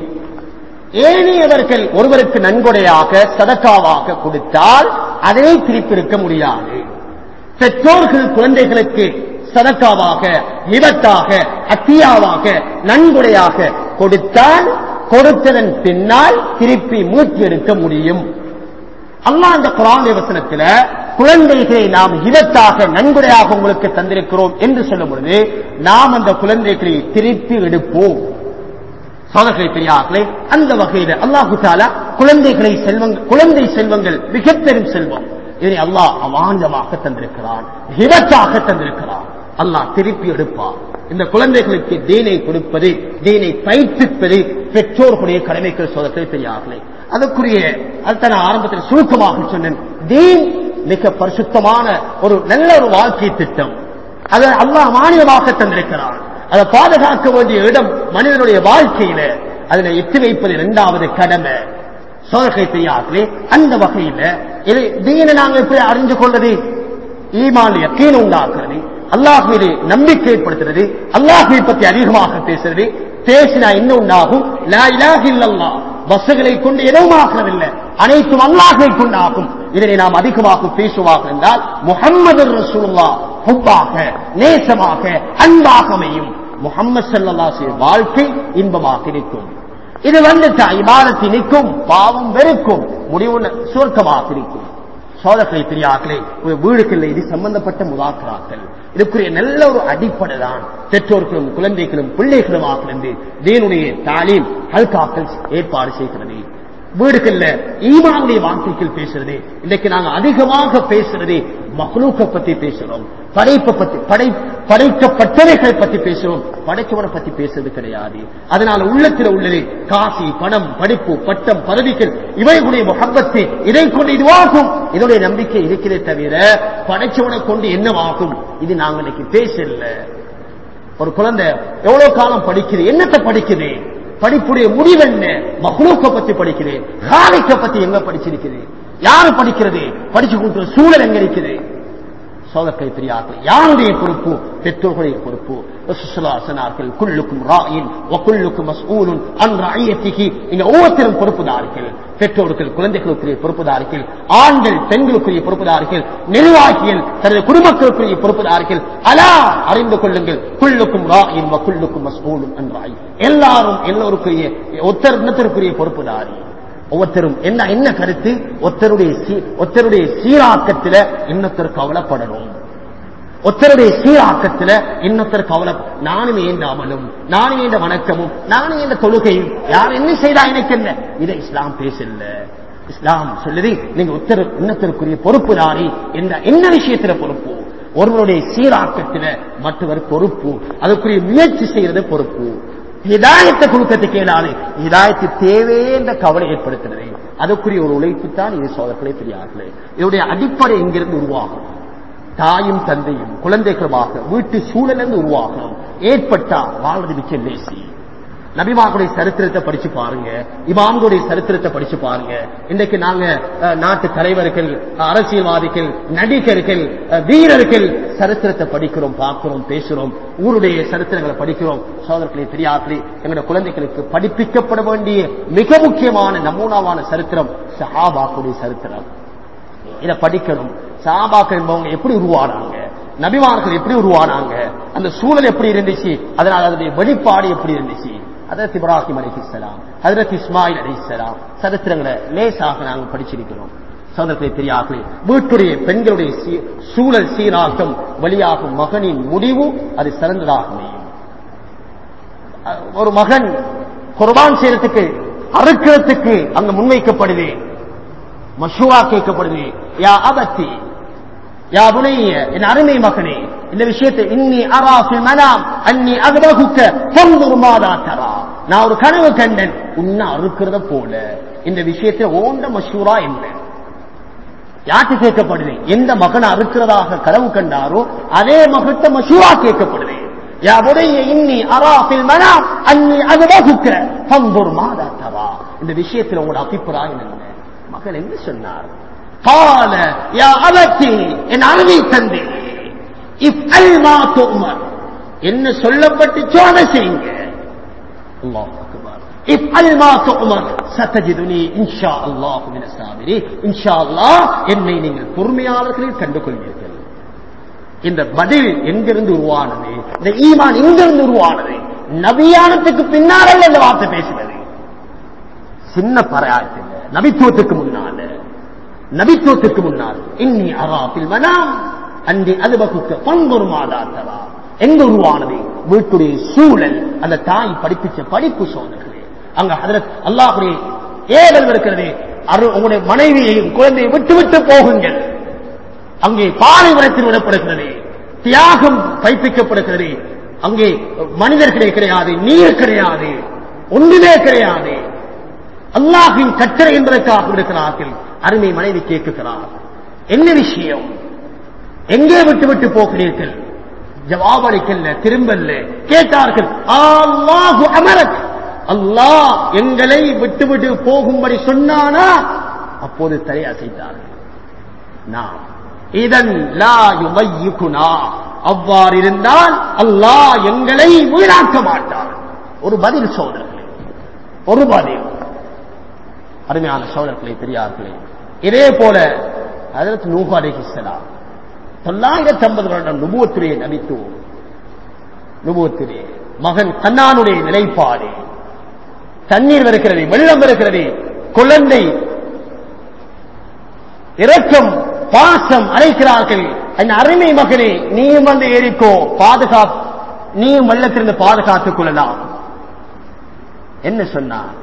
[SPEAKER 1] ஏனையவர்கள் ஒருவருக்கு நன்கொடையாக சதக்காவாக கொடுத்தால் அதை திருப்பி எடுக்க முடியாது பெற்றோர்கள் குழந்தைகளுக்கு சதக்காவாக விபத்தாக அத்தியாவாக நன்கொடையாக கொடுத்தால் கொடுத்ததன் பின்னால் திருப்பி மூச்சு எடுக்க முடியும் அல்லாஹ் அந்த குரான் வசனத்துல குழந்தைகளை நாம் ஹிதத்தாக நன்கொடையாக உங்களுக்கு தந்திருக்கிறோம் என்று சொல்லும் பொழுது நாம் அந்த குழந்தைகளை திருப்பி எடுப்போம் சோதர்களை பெரியார்களே அந்த வகையில அல்லாஹு தாலா குழந்தைகளை செல்வங்கள் குழந்தை செல்வங்கள் மிக பெரும் செல்வம் இதனை அல்லாஹ் அவாஞ்சமாக தந்திருக்கிறான் ஹிதத்தாக தந்திருக்கிறான் அல்லாஹ் திருப்பி எடுப்பான் இந்த குழந்தைகளுக்கு தீனை கொடுப்பது தீனை பயிற்சிப்பது பெற்றோர்களுடைய கடமைகள் சோதர்களை பெரியார்களே அதற்குரிய அதுதான் நான் ஆரம்பத்தில் சுருக்கமாக சொன்னேன் தீன் மிக பரிசுத்தமான ஒரு நல்ல ஒரு வாழ்க்கை திட்டம் அதை அல்லாஹ் மானியமாக தந்திருக்கிறான் அதை பாதுகாக்க வேண்டிய இடம் மனிதனுடைய வாழ்க்கையில அதில் எத்தி வைப்பது இரண்டாவது கடமை சோதகை பெரியார்களே அந்த வகையில இதை தீனை நாங்கள் எப்படி அறிந்து கொள்வது ஈமான் யக்கீன் உண்டாக்குறது அல்லாஹ் மீது நம்பிக்கை ஏற்படுத்துறது அல்லாஹை பற்றி அதிகமாக பேசுறது பேசினா என்ன உண்டாகும் லா இலாஹ இல்லல்லாஹ் பஸ்ஸுகளை கொண்டு எதுவும் ஆகவில்லை அனைத்தும் அல்லாஹை கொண்டு ஆகும் இதனை நாம் அதிகமாக பேசுவாக என்றால் முகம்மது ரசூல்லா ஹுப்பாக நேசமாக அன்பாக அமையும் முகம்மது சல்லல்லாஹு வாழ்க்கை இன்பமாக இருக்கும் இது வந்துட்டா இபாதத்தை நிற்கும் பாவம் வெறுக்கும் முடிவு சுருக்கமாக இருக்கும் சோதர்களை பெரியாக்களே ஒரு வீடுகளில் இது சம்பந்தப்பட்ட முதாக்கராக்கள் இதுக்குரிய நல்ல ஒரு அடிப்படை தான் பெற்றோர்களும் குழந்தைகளும் பிள்ளைகளுமாக இருந்து தேனுடைய தாலீம் ஹல்காக்கள் ஏற்பாடு செய்கிறது வீடுகள்ல ஈமானுடைய வார்த்தைகள் பேசுறது இன்னைக்கு நாங்க அதிகமாக பேசுறது மஹ்லூக்க பத்தி பேசுறோம் படைப்பை பத்தி படை படைக்கப்பட்டவைகளை பத்தி பேசுவோம் படைச்சவனை பத்தி பேசுறது கிடையாது அதனால உள்ளத்தில் உள்ளது காசி பணம் படிப்பு பட்டம் பதவிகள் இவைகளுடைய முகப்பத்து இதை கொண்டு இதுவாகும் இதனுடைய நம்பிக்கை இருக்கிறதே தவிர படைச்சவனை கொண்டு என்னவாகும் இது நாங்க இன்னைக்கு பேசல ஒரு குழந்தை எவ்வளவு காலம் படிக்குது என்னத்தை படிக்குது படிப்புடைய முடிவு என்ன மகுலூக்க பத்தி படிக்குது காலிக்க பத்தி எங்க படிச்சிருக்குது யாரு படிக்கிறது படிச்சு கொடுக்கிற சூழல் எங்க இருக்குது சோதத்தை பெரியார்கள் யாருடைய பொறுப்பு பெற்றோர்களுடைய பொறுப்பு சொன்னார்கள் குள்ளுக்கும் ராயின் ஒக்குள்ளுக்கும் மஸ்ஊலுன் அன்று ஐயத்திகி இங்க ஒவ்வொருத்தரும் பொறுப்புதார்கள் பெற்றோர்கள் குழந்தைகளுக்குரிய பொறுப்புதார்கள் ஆண்கள் பெண்களுக்குரிய பொறுப்புதார்கள் நிர்வாகிகள் தனது குடும்பங்களுக்குரிய பொறுப்புதார்கள் அலா அறிந்து கொள்ளுங்கள் குள்ளுக்கும் ராயின் வக்குள்ளுக்கும் மஸ்ஊலும் அன்றாய் எல்லாரும் எல்லோருக்குரிய ஒத்தர் இனத்திற்குரிய பொறுப்புதாரி ஒவ்வொருத்தரும் என்ன என்ன கருத்து ஒத்தருடைய ஒத்தருடைய சீராக்கத்துல இன்னொருத்தர் கவலைப்படணும் ஒத்தருடைய சீராக்கத்துல இன்னொருத்தர் கவலை நானும் ஏந்த அமலும் நானும் ஏந்த வணக்கமும் நானும் ஏந்த தொழுகையும் யார் என்ன செய்தா எனக்கு என்ன இதை இஸ்லாம் பேசல இஸ்லாம் சொல்லுது நீங்க ஒத்தர் இன்னொருத்தருக்குரிய பொறுப்பு தாரி என்ற என்ன விஷயத்துல பொறுப்பு ஒருவருடைய சீராக்கத்துல மற்றவர் பொறுப்பு அதுக்குரிய முயற்சி செய்யறது பொறுப்பு ஹிதாயத்தை கொடுக்கறதுக்கு இயலாது ஹிதாயத்து தேவையே என்ற கவலை ஏற்படுத்துறது அதுக்குரிய ஒரு உழைப்பு தான் இது சோதர்களே பெரியார்களே இதனுடைய அடிப்படை எங்கிருந்து உருவாகும் தாயும் தந்தையும் குழந்தைகளுமாக வீட்டு சூழலிருந்து உருவாகணும் ஏற்பட்டா வாழ்வது மிச்சம் லேசி நபிமாக்களுடைய சரித்திரத்தை படிச்சு பாருங்க இமாம்களுடைய சரித்திரத்தை படிச்சு பாருங்க இன்றைக்கு நாங்க நாட்டு தலைவர்கள் அரசியல்வாதிகள் நடிகர்கள் வீரர்கள் சரித்திரத்தை படிக்கிறோம் பார்க்கிறோம் பேசுறோம் ஊருடைய சரித்திரங்களை படிக்கிறோம் சோதரர்களே பெரியார்களே எங்களுடைய குழந்தைகளுக்கு படிப்பிக்கப்பட வேண்டிய மிக முக்கியமான நமூனாவான சரித்திரம் சஹாபாக்குடைய சரித்திரம் இதை படிக்கணும் சஹாபாக்கள் என்பவங்க எப்படி உருவானாங்க நபிமார்கள் எப்படி உருவானாங்க அந்த சூழல் எப்படி இருந்துச்சு அதனால் அதனுடைய வெளிப்பாடு எப்படி இருந்துச்சு அதற்கு இப்ராஹிம் அலிஹிஸ்லாம் ஹதரத் இஸ்மாயில் அலிஸ்லாம் சரித்திரங்களை லேசாக நாங்கள் படிச்சிருக்கிறோம் சோதரத்தை தெரியாமல் வீட்டுடைய பெண்களுடைய சூழல் சீராக்கம் வழியாகும் மகனின் முடிவு அது சிறந்ததாக அமையும் ஒரு மகன் குர்பான் செய்யறதுக்கு அறுக்கிறதுக்கு அங்க முன்வைக்கப்படுது மஷூரா கேட்கப்படுது யா அபத்தி யா புனைய என் அருமை மகனே இந்த விஷயத்தை இன்னி அராஃபில் மனாம் அன்னி அகபகுக்க பொங்குரு மாதா தரா நான் ஒரு கனவு கண்டன் உன்ன அறுக்கிறத போல இந்த விஷயத்தில் ஓண்ட மஷூரா என்ன யாருக்கு கேட்கப்படுது எந்த மகன் அறுக்கிறதாக கனவு கண்டாரோ அதே மகத்த மஷூரா கேட்கப்படுது யாவுடைய இன்னி அராஃபில் மனாம் அன்னி அகபகுக்க பொங்குரு மாதா தரா இந்த விஷயத்தில் உங்களோட அபிப்பிராயம் என்ன மகன் என்ன சொன்னார் கால யா அபத்தி என் அருமை தந்தை இஃப் அல் மா துமர் என்ன சொல்லப்பட்டுச்சோ அதை செய்யுங்க அல்லாஹ் அக்பர் இஃப் அல் மா துமர் சதஜிதுனி இன்ஷா அல்லாஹ் மின சாபிரி இன்ஷா அல்லாஹ் என்னை நீங்கள் பொறுமையாளர்களில் கண்டுகொள்வீர்கள் இந்த பதில் எங்கிருந்து உருவானது இந்த ஈமான் எங்கிருந்து உருவானது நபியானத்துக்கு பின்னால இந்த வார்த்தை பேசுகிறது சின்ன பராயத்தில் நபித்துவத்துக்கு முன்னால நபித்துவத்துக்கு முன்னால் இன்னி அராபில் மனாம் அன்றி அதுபகுக்க பங்கொரு மாதாத்தவா எங்க உருவானது வீட்டுடைய சூழல் அந்த தாய் படிப்பிச்ச படிப்பு சோதர்களே அங்க ஹதரத் அல்லாஹுடைய ஏவல் இருக்கிறது அரு உங்களுடைய மனைவியையும் குழந்தையை விட்டு விட்டு போகுங்கள் அங்கே பாலைவனத்தில் விடப்படுகிறது தியாகம் பயிற்சிக்கப்படுகிறது அங்கே மனிதர்களே கிடையாது நீர் கிடையாது ஒன்றுமே கிடையாது அல்லாஹின் கட்டளை என்பதற்காக இருக்கிறார்கள் அருமை மனைவி கேட்கிறார் என்ன விஷயம் எங்கே விட்டு விட்டு போகிறீர்கள் ஜவாபளிக்கல்ல திரும்பல்ல கேட்டார்கள் அல்லாஹு அமரத் அல்லாஹ் எங்களை விட்டு விட்டு போகும்படி சொன்னானா அப்போது தலை அசைத்தார்கள் நாம் இதன் லா யுமையுகுனா அவ்வாறு இருந்தால் அல்லாஹ் எங்களை வீணாக்க மாட்டார் ஒரு பதில் சோதர்களே ஒரு பதில் அருமையான சோழர்களே பெரியார்களே இதே போல அதற்கு நூஹு அலிஹிஸ்லாம் தொள்ளாயிரத்தி ஐம்பது வருடம் நுபுவத்துடைய நபித்துவம் நுபுவத்துடைய மகன் கண்ணானுடைய நிலைப்பாடு தண்ணீர் வருகிறது வெள்ளம் வருகிறது குழந்தை இரக்கம் பாசம் அழைக்கிறார்கள் என் அருமை மகனே நீயும் வந்து ஏறிக்கோ பாதுகா நீயும் வெள்ளத்திலிருந்து பாதுகாத்துக் கொள்ளலாம் என்ன சொன்னார்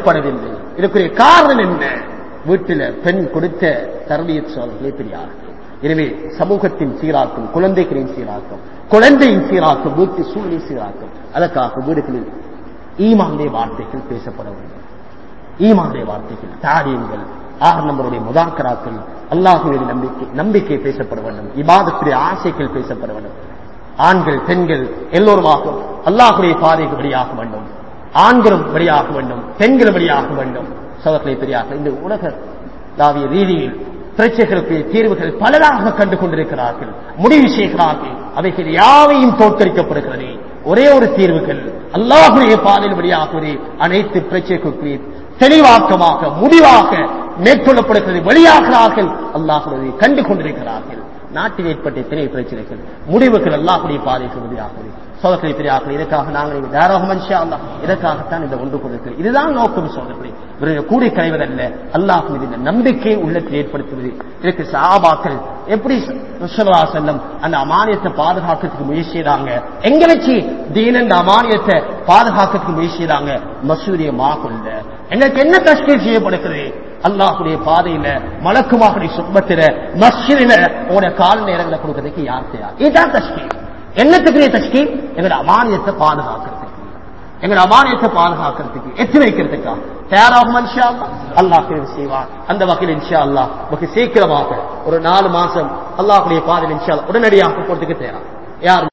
[SPEAKER 1] வழிபடவில்லை இதுக்குரிய காரணம் என்ன வீட்டில் பெண் கொடுத்த தரவிய சோழர்களே பெரியார்கள் எனவே சமூகத்தின் சீராக்கும் குழந்தைகளின் சீராக்கும் குழந்தையின் சீராக்கும் வீட்டு சூழலை சீராக்கும் அதற்காக வீடுகளில் ஈமானுடைய வார்த்தைகள் பேசப்பட வேண்டும் ஈமானுடைய வார்த்தைகள் தாரியங்கள் ஆறு நம்பருடைய முதாக்கராக்கள் அல்லாஹுடைய நம்பிக்கை நம்பிக்கை பேசப்பட வேண்டும் இபாதத்துடைய ஆசைகள் பேசப்பட வேண்டும் ஆண்கள் பெண்கள் எல்லோருமாக அல்லாஹுடைய பாதைக்கு வழியாக வேண்டும் ஆண்களும் வழியாக வேண்டும் பெண்களும் வழியாக வேண்டும் சோதர்களை பெரியாக இந்த உலக தாவிய ரீதியில் பிரச்சனைகளுக்கு தீர்வுகள் பலராக கண்டு கொண்டிருக்கிறார்கள் முடிவு செய்கிறார்கள் அவைகள் யாவையும் தோற்கடிக்கப்படுகிறது ஒரே ஒரு தீர்வுகள் அல்லாஹுடைய பாதையில் வழியாகவே அனைத்து பிரச்சனைகளுக்கு தெளிவாக்கமாக முடிவாக மேற்கொள்ளப்படுகிறது வெளியாகிறார்கள் அல்லாஹுடைய கண்டு கொண்டிருக்கிறார்கள் நாட்டில் ஏற்பட்ட எத்தனை பிரச்சனைகள் முடிவுகள் அல்லாஹுடைய பாதைக்கு வழியாகவே சோதனை பெரியார்கள் இதற்காக நாங்கள் தாராளம் இதற்காகத்தான் இந்த ஒன்று கொடுக்கிறது இதுதான் நோக்கம் சோதனை இவர்கள் கூடி களைவதல்ல அல்லாஹ் மீது இந்த நம்பிக்கை உள்ளத்தில் ஏற்படுத்துவது இதற்கு சாபாக்கள் எப்படி ருஷலா செல்லம் அந்த அமானியத்தை பாதுகாக்கிறதுக்கு முயற்சி செய்தாங்க எங்க வச்சு தீன இந்த அமானியத்தை பாதுகாக்கிறதுக்கு முயற்சி செய்தாங்க மசூரிய மாகொள்ள எங்களுக்கு என்ன கஷ்டம் செய்யப்படுகிறது அல்லாஹுடைய பாதையில மலக்குமாகடி சுத்தத்தில மஸ்ஜிதில உங்களோட கால நேரங்களை கொடுக்கறதுக்கு யார் தயார் இதுதான் தஷ்கீல் என்னத்துக்குரிய தஷ்கீல் எங்களோட அமானியத்தை பாதுகாக்கிறதுக்கு எங்களோட அமானியத்தை பாதுகாக்கிறதுக்கு எத்தி வைக்கிறதுக்கா தயாராகும் இன்ஷா அல்லாஹ் அல்லாஹ் தெரிவு செய்வார் அந்த வகையில் இன்ஷா அல்லாஹ் நமக்கு சீக்கிரமாக ஒரு நாலு மாசம் அல்லாஹுடைய பாதையில் இன்ஷா அல்லாஹ் உடனடியாக போறதுக்கு தயாரா யார்